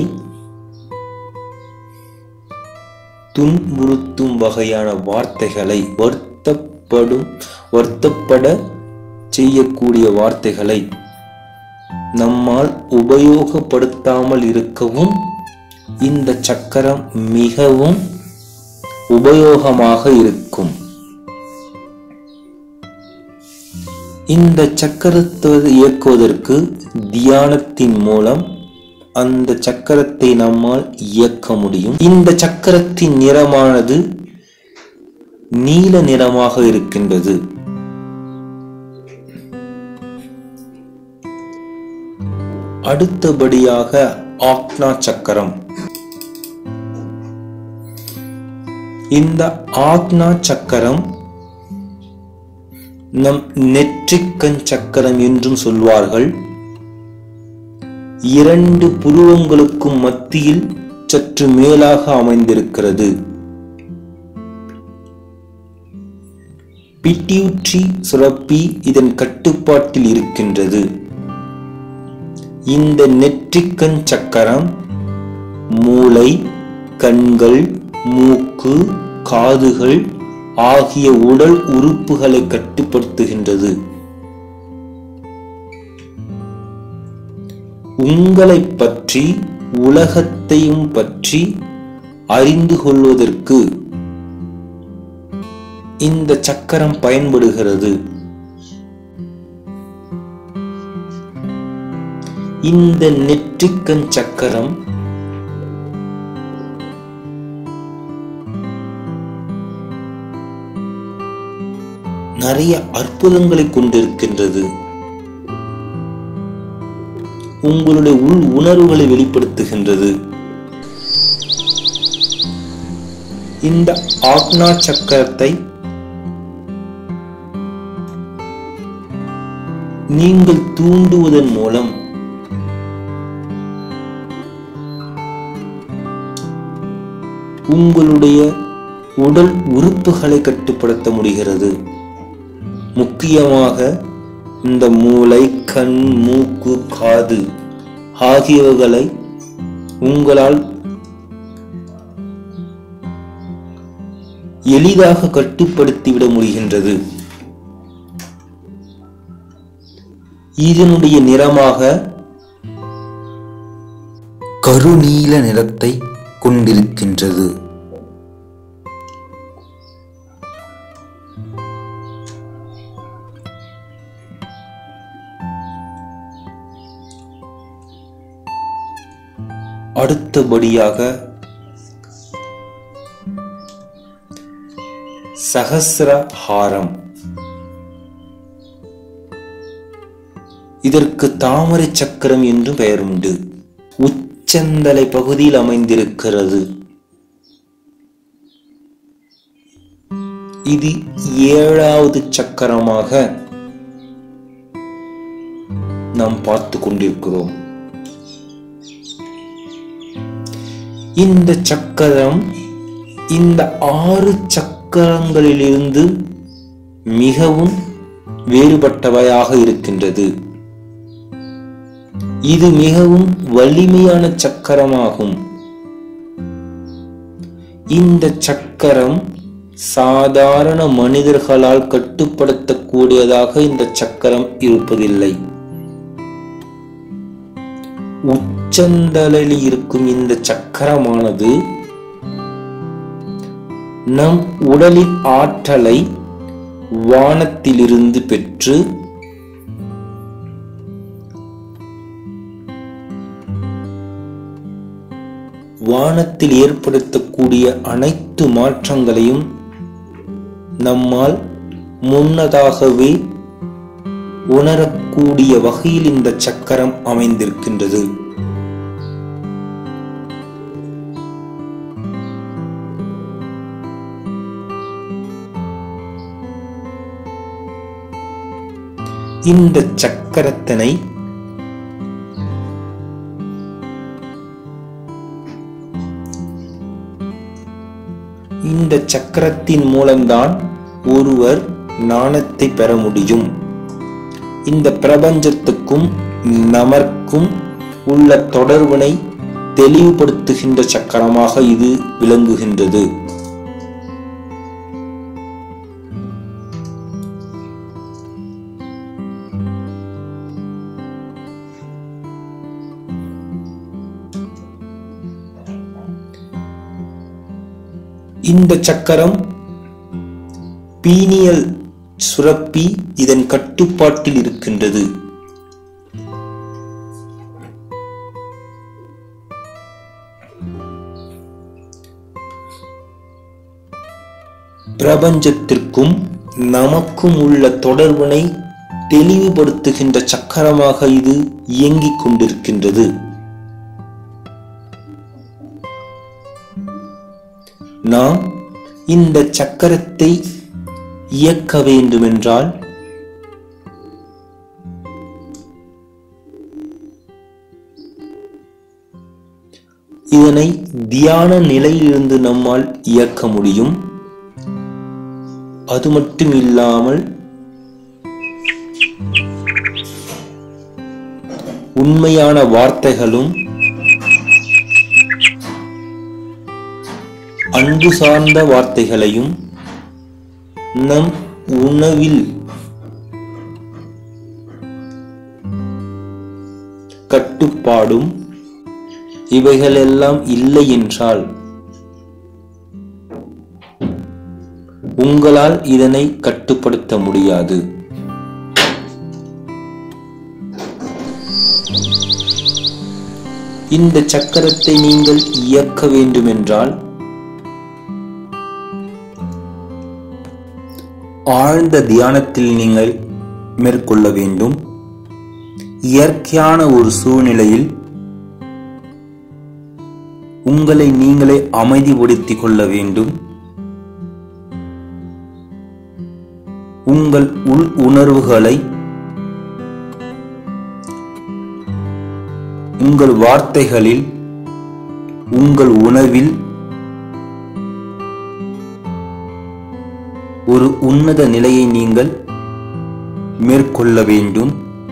துன்புறுத்தும் வகையான வார்த்தைகளை வருத்தப்படும் வருத்தப்பட செய்யக்கூடிய வார்த்தைகளை நம்மால் உபயோகப்படுத்தாமல் இருக்கவும் இந்த சக்கரம் மிகவும் உபயோகமாக இருக்கும் இந்த சக்கரத்தை இயக்குவதற்கு தியானத்தின் மூலம் அந்த சக்கரத்தை நம்மால் இயக்க முடியும் இந்த சக்கரத்தின் நிறமானது நீல நிறமாக இருக்கின்றது அடுத்தபடியாக ஆக்னா சக்கரம் இந்த ஆக்னா சக்கரம் நம் நெற்றிக்கண் சக்கரம் என்றும் சொல்வார்கள் இரண்டு புருவங்களுக்கும் மத்தியில் சற்று மேலாக அமைந்திருக்கிறது பிட்யூட்ரி சுரப்பி இதன் கட்டுப்பாட்டில் இருக்கின்றது இந்த நெற்றிக்கண் சக்கரம் மூளை கண்கள் மூக்கு காதுகள் ஆகிய உடல் உறுப்புகளை கட்டுப்படுத்துகின்றது உங்களை பற்றி உலகத்தையும் பற்றி அறிந்து கொள்வதற்கு இந்த சக்கரம் பயன்படுகிறது இந்த நெற்றிக்கண் சக்கரம் நிறைய அற்புதங்களை கொண்டிருக்கின்றது உங்களுடைய உள் உணர்வுகளை வெளிப்படுத்துகின்றது இந்த ஆக்னா சக்கரத்தை நீங்கள் தூண்டுவதன் மூலம் உங்களுடைய உடல் உறுப்புகளை கட்டுப்படுத்த முடிகிறது முக்கியமாக இந்த மூளை கண் மூக்கு காது ஆகியவைகளை உங்களால் எளிதாக கட்டுப்படுத்திவிட முடிகின்றது இதனுடைய நிறமாக கருநீல நிறத்தை கொண்டிருக்கின்றது அடுத்தபடியாக சகசிர ஹாரம் இதற்கு தாமரை சக்கரம் என்று பெயர் உண்டு உச்சந்தலை பகுதியில் அமைந்திருக்கிறது இது ஏழாவது சக்கரமாக நாம் பார்த்து கொண்டிருக்கிறோம் இந்த சக்கரம் இந்த ஆறு சக்கரங்களிலிருந்து மிகவும் வேறுபட்டவையாக இருக்கின்றது இது மிகவும் வலிமையான சக்கரமாகும் இந்த சக்கரம் சாதாரண மனிதர்களால் கட்டுப்படுத்தக்கூடியதாக இந்த சக்கரம் இருப்பதில்லை உச்சந்தலில் இருக்கும் இந்த சக்கரமானது நம் உடலின் ஆற்றலை வானத்திலிருந்து பெற்று வானத்தில் ஏற்படுத்தக்கூடிய அனைத்து மாற்றங்களையும் நம்மால் முன்னதாகவே உணரக்கூடிய வகையில் இந்த சக்கரம் அமைந்திருக்கின்றது இந்த சக்கரத்தினை இந்த சக்கரத்தின் மூலம்தான் ஒருவர் ஞானத்தை பெற முடியும் இந்த பிரபஞ்சத்துக்கும் நமக்கும் உள்ள தொடர்பினை தெளிவுபடுத்துகின்ற சக்கரமாக இது விளங்குகின்றது இந்த சக்கரம் பீனியல் சுரப்பி இதன் கட்டுப்பாட்டில் இருக்கின்றது பிரபஞ்சத்திற்கும் நமக்கும் உள்ள தொடர்பினை தெளிவுபடுத்துகின்ற சக்கரமாக இது இயங்கிக் கொண்டிருக்கின்றது நாம் இந்த சக்கரத்தை இயக்க வேண்டுமென்றால் இதனை தியான நிலையிலிருந்து நம்மால் இயக்க முடியும் அது மட்டும் இல்லாமல் உண்மையான வார்த்தைகளும் அன்பு சார்ந்த வார்த்தைகளையும் நம் உணவில் கட்டுப்பாடும் இவைகளெல்லாம் இல்லை என்றால் உங்களால் இதனை கட்டுப்படுத்த முடியாது இந்த சக்கரத்தை நீங்கள் இயக்க வேண்டுமென்றால் ஆழ்ந்த தியானத்தில் நீங்கள் மேற்கொள்ள வேண்டும் இயற்கையான ஒரு சூழ்நிலையில் உங்களை நீங்களே அமைதிப்படுத்திக் கொள்ள வேண்டும் உங்கள் உள் உணர்வுகளை உங்கள் வார்த்தைகளில் உங்கள் உணவில் ஒரு உன்னத நிலையை நீங்கள் மேற்கொள்ள வேண்டும்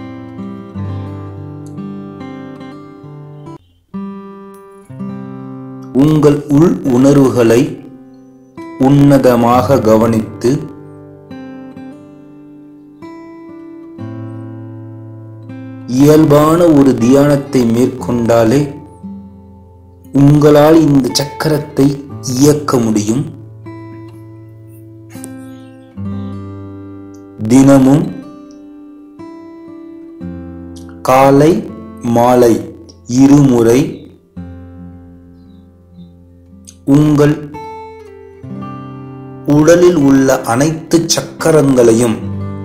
உங்கள் உள் உணர்வுகளை உன்னதமாக கவனித்து இயல்பான ஒரு தியானத்தை மேற்கொண்டாலே உங்களால் இந்த சக்கரத்தை இயக்க முடியும் தினமும் காலை மாலை இருமுறை உங்கள் உடலில் உள்ள அனைத்து சக்கரங்களையும்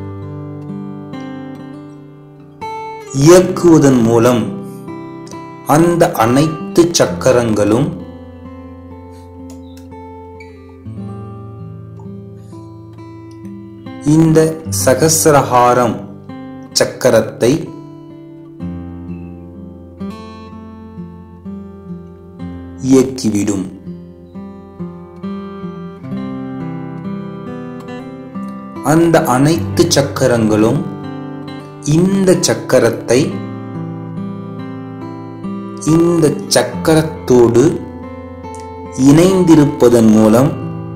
இயக்குவதன் மூலம் அந்த அனைத்து சக்கரங்களும் இந்த சகசிரஹாரம் சக்கரத்தை இயக்கிவிடும் அந்த அனைத்து சக்கரங்களும் இந்த சக்கரத்தை இந்த சக்கரத்தோடு இணைந்திருப்பதன் மூலம்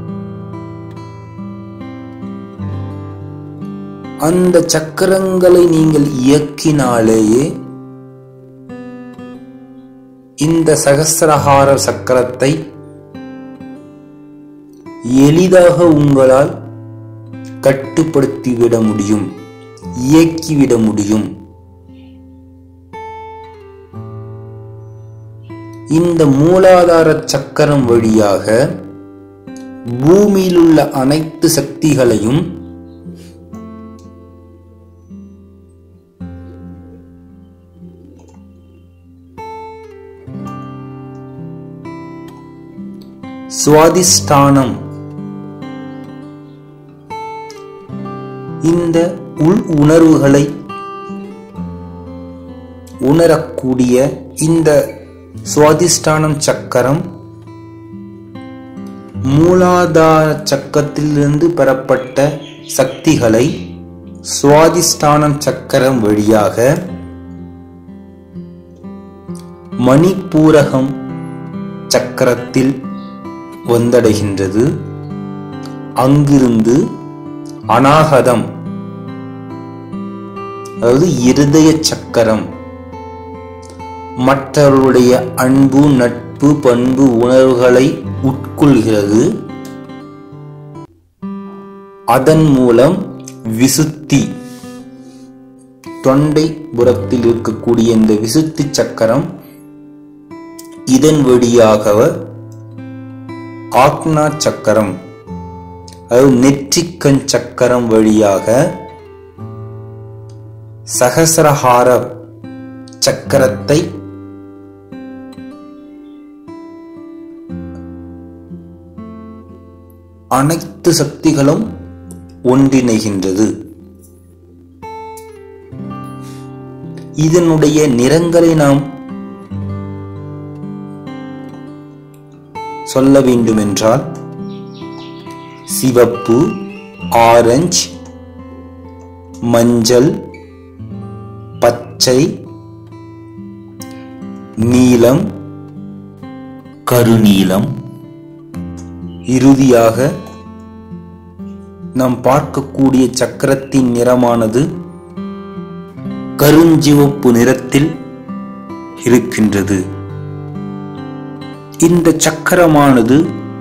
அந்த சக்கரங்களை நீங்கள் இயக்கினாலேயே இந்த சகசிரஹார சக்கரத்தை எளிதாக உங்களால் கட்டுப்படுத்திவிட முடியும் இயக்கிவிட முடியும் இந்த மூலாதார சக்கரம் வழியாக பூமியில் உள்ள அனைத்து சக்திகளையும் சுவாதிஷ்டானம் இந்த உள் உணர்வுகளை உணரக்கூடிய இந்த சுவாதிஷ்டானம் சக்கரம் மூலாதார சக்கரத்திலிருந்து பெறப்பட்ட சக்திகளை சுவாதிஷ்டானம் சக்கரம் வழியாக மணிப்பூரகம் சக்கரத்தில் வந்தடைகின்றது அங்கிருந்து அநாகதம் அதாவது இருதய சக்கரம் மற்றவர்களுடைய அன்பு நட்பு பண்பு உணர்வுகளை உட்கொள்கிறது அதன் மூலம் விசுத்தி தொண்டை புறத்தில் இருக்கக்கூடிய இந்த விசுத்தி சக்கரம் இதன் வழியாக ஆக்னா சக்கரம் அதாவது நெற்றிக்கண் சக்கரம் வழியாக சகசரஹார சக்கரத்தை அனைத்து சக்திகளும் ஒன்றிணைகின்றது இதனுடைய நிறங்களை நாம் சொல்ல வேண்டுமென்றால் சிவப்பு ஆரஞ்சு மஞ்சள் பச்சை நீலம் கருநீலம் இறுதியாக நாம் பார்க்கக்கூடிய சக்கரத்தின் நிறமானது கருஞ்சிவப்பு நிறத்தில் இருக்கின்றது இந்த சக்கரமானது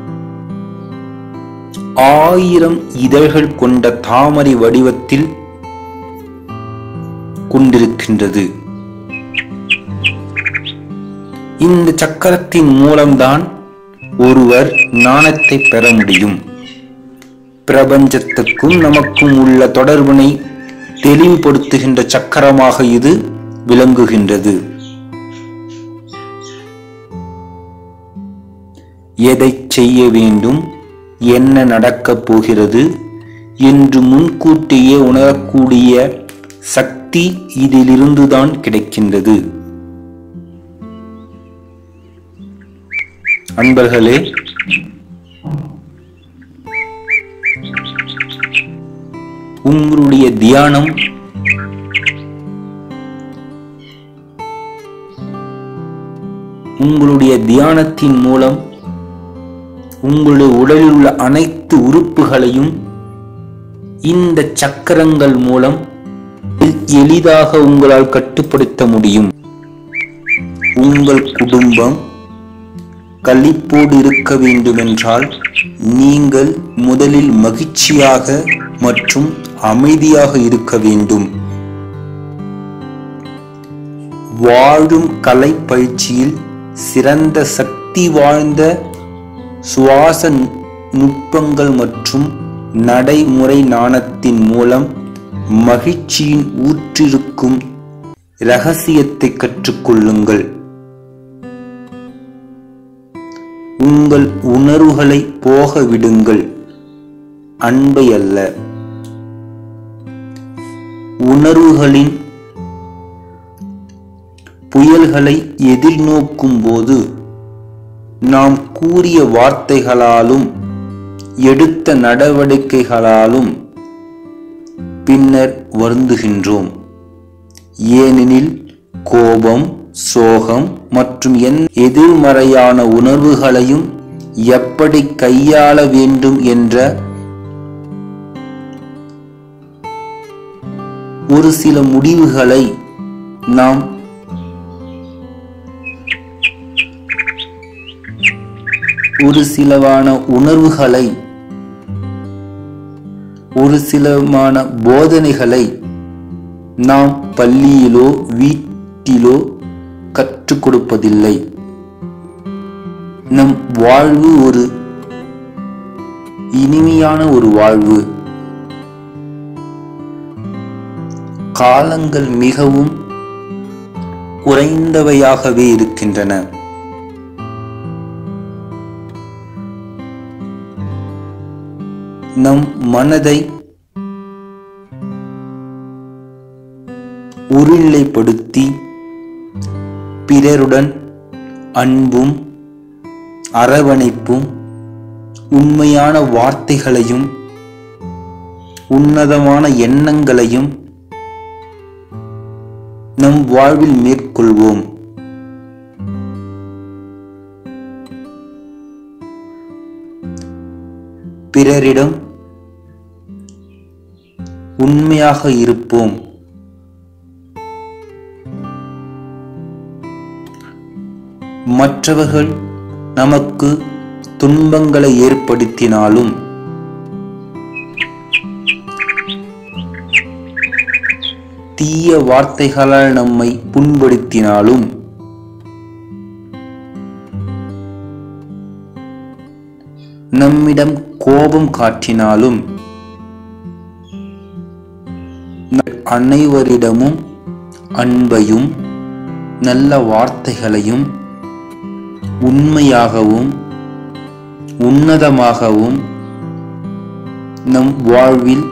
ஆயிரம் இதழ்கள் கொண்ட தாமரை வடிவத்தில் கொண்டிருக்கின்றது இந்த சக்கரத்தின் மூலம்தான் ஒருவர் ஞானத்தை பெற முடியும் பிரபஞ்சத்துக்கும் நமக்கும் உள்ள தொடர்பினை தெளிவுபடுத்துகின்ற சக்கரமாக இது விளங்குகின்றது எதை செய்ய வேண்டும் என்ன நடக்கப் போகிறது என்று முன்கூட்டியே உணரக்கூடிய சக்தி இதிலிருந்துதான் கிடைக்கின்றது அன்பர்களே உங்களுடைய தியானம் உங்களுடைய தியானத்தின் மூலம் உங்களுடைய உடலில் உள்ள அனைத்து உறுப்புகளையும் இந்த சக்கரங்கள் மூலம் எளிதாக உங்களால் கட்டுப்படுத்த முடியும் உங்கள் குடும்பம் கழிப்போடு இருக்க வேண்டுமென்றால் நீங்கள் முதலில் மகிழ்ச்சியாக மற்றும் அமைதியாக இருக்க வேண்டும் வாழும் கலை பயிற்சியில் சிறந்த சக்தி வாழ்ந்த சுவாச நுட்பங்கள் மற்றும் நடைமுறை ஞானத்தின் மூலம் மகிழ்ச்சியின் ஊற்றிருக்கும் இரகசியத்தை கற்றுக்கொள்ளுங்கள் உங்கள் உணர்வுகளை போக விடுங்கள் அன்பை அல்ல உணர்வுகளின் புயல்களை எதிர்நோக்கும் போது நாம் கூறிய வார்த்தைகளாலும் எடுத்த நடவடிக்கைகளாலும் பின்னர் வருந்துகின்றோம் ஏனெனில் கோபம் சோகம் மற்றும் என் எதிர்மறையான உணர்வுகளையும் எப்படி கையாள வேண்டும் என்ற ஒரு சில முடிவுகளை நாம் ஒரு சிலவான உணர்வுகளை ஒரு சிலமான போதனைகளை நாம் பள்ளியிலோ வீட்டிலோ கற்றுக் கொடுப்பதில்லை நம் வாழ்வு ஒரு இனிமையான ஒரு வாழ்வு காலங்கள் மிகவும் குறைந்தவையாகவே இருக்கின்றன நம் மனதை ஒருநிலைப்படுத்தி பிறருடன் அன்பும் அரவணைப்பும் உண்மையான வார்த்தைகளையும் உன்னதமான எண்ணங்களையும் நம் வாழ்வில் மேற்கொள்வோம் பிறரிடம் உண்மையாக இருப்போம் மற்றவர்கள் நமக்கு துன்பங்களை ஏற்படுத்தினாலும் தீய வார்த்தைகளால் நம்மை புண்படுத்தினாலும் நம்மிடம் கோபம் காட்டினாலும் நம் அனைவரிடமும் அன்பையும் நல்ல வார்த்தைகளையும் உண்மையாகவும் உன்னதமாகவும் நம் வாழ்வில்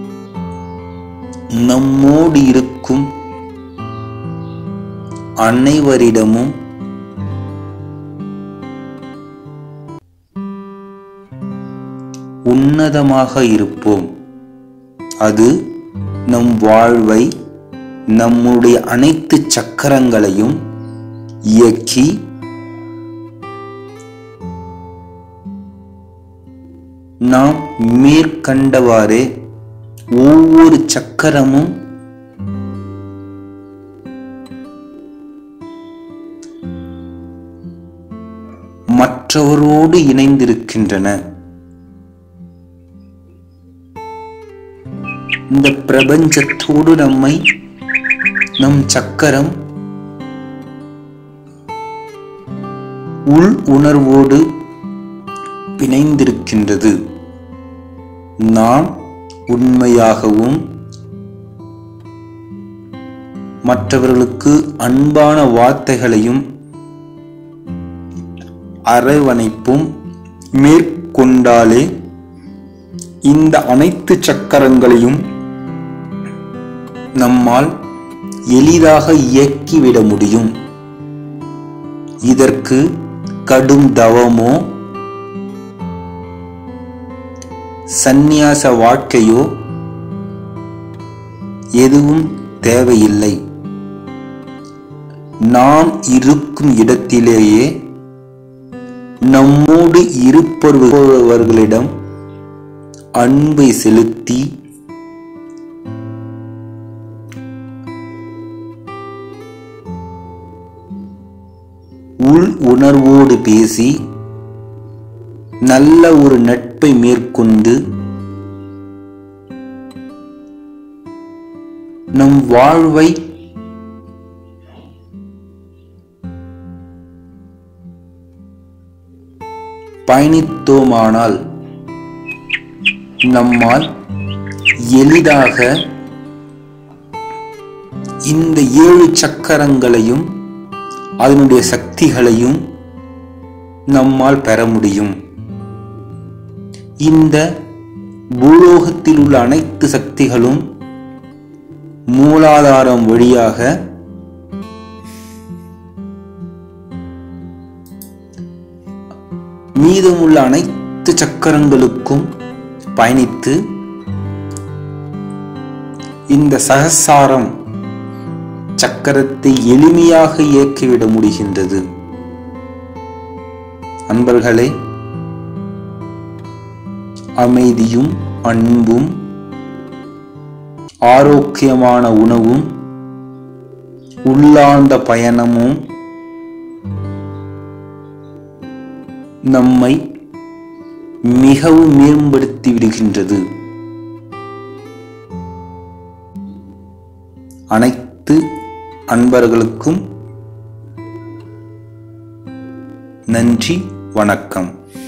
நம்மோடு இருக்கும் அனைவரிடமும் உன்னதமாக இருப்போம் அது நம் வாழ்வை நம்முடைய அனைத்து சக்கரங்களையும் இயக்கி நாம் மேற்கண்டவாறே ஒவ்வொரு சக்கரமும் மற்றவரோடு இணைந்திருக்கின்றன இந்த பிரபஞ்சத்தோடு நம்மை நம் சக்கரம் உள் உணர்வோடு பிணைந்திருக்கின்றது நாம் உண்மையாகவும் மற்றவர்களுக்கு அன்பான வார்த்தைகளையும் அரவணைப்பும் மேற்கொண்டாலே இந்த அனைத்து சக்கரங்களையும் நம்மால் எளிதாக இயக்கிவிட முடியும் இதற்கு கடும் தவமோ சந்நியாச வாழ்க்கையோ எதுவும் தேவையில்லை நாம் இருக்கும் இடத்திலேயே நம்மோடு இருப்பவர்களிடம் அன்பை செலுத்தி உள் உணர்வோடு பேசி நல்ல ஒரு நட்பை மேற்கொண்டு நம் வாழ்வை பயணித்தோமானால் நம்மால் எளிதாக இந்த ஏழு சக்கரங்களையும் அதனுடைய சக்திகளையும் நம்மால் பெற முடியும் இந்த பூலோகத்தில் உள்ள அனைத்து சக்திகளும் மூலாதாரம் வழியாக மீதமுள்ள அனைத்து சக்கரங்களுக்கும் பயணித்து இந்த சகசாரம் சக்கரத்தை எளிமையாக இயக்கிவிட முடிகின்றது அன்பர்களே அமைதியும் அன்பும் ஆரோக்கியமான உணவும் உள்ளார்ந்த பயணமும் நம்மை மிகவும் மேம்படுத்தி விடுகின்றது அனைத்து அன்பர்களுக்கும் நன்றி வணக்கம்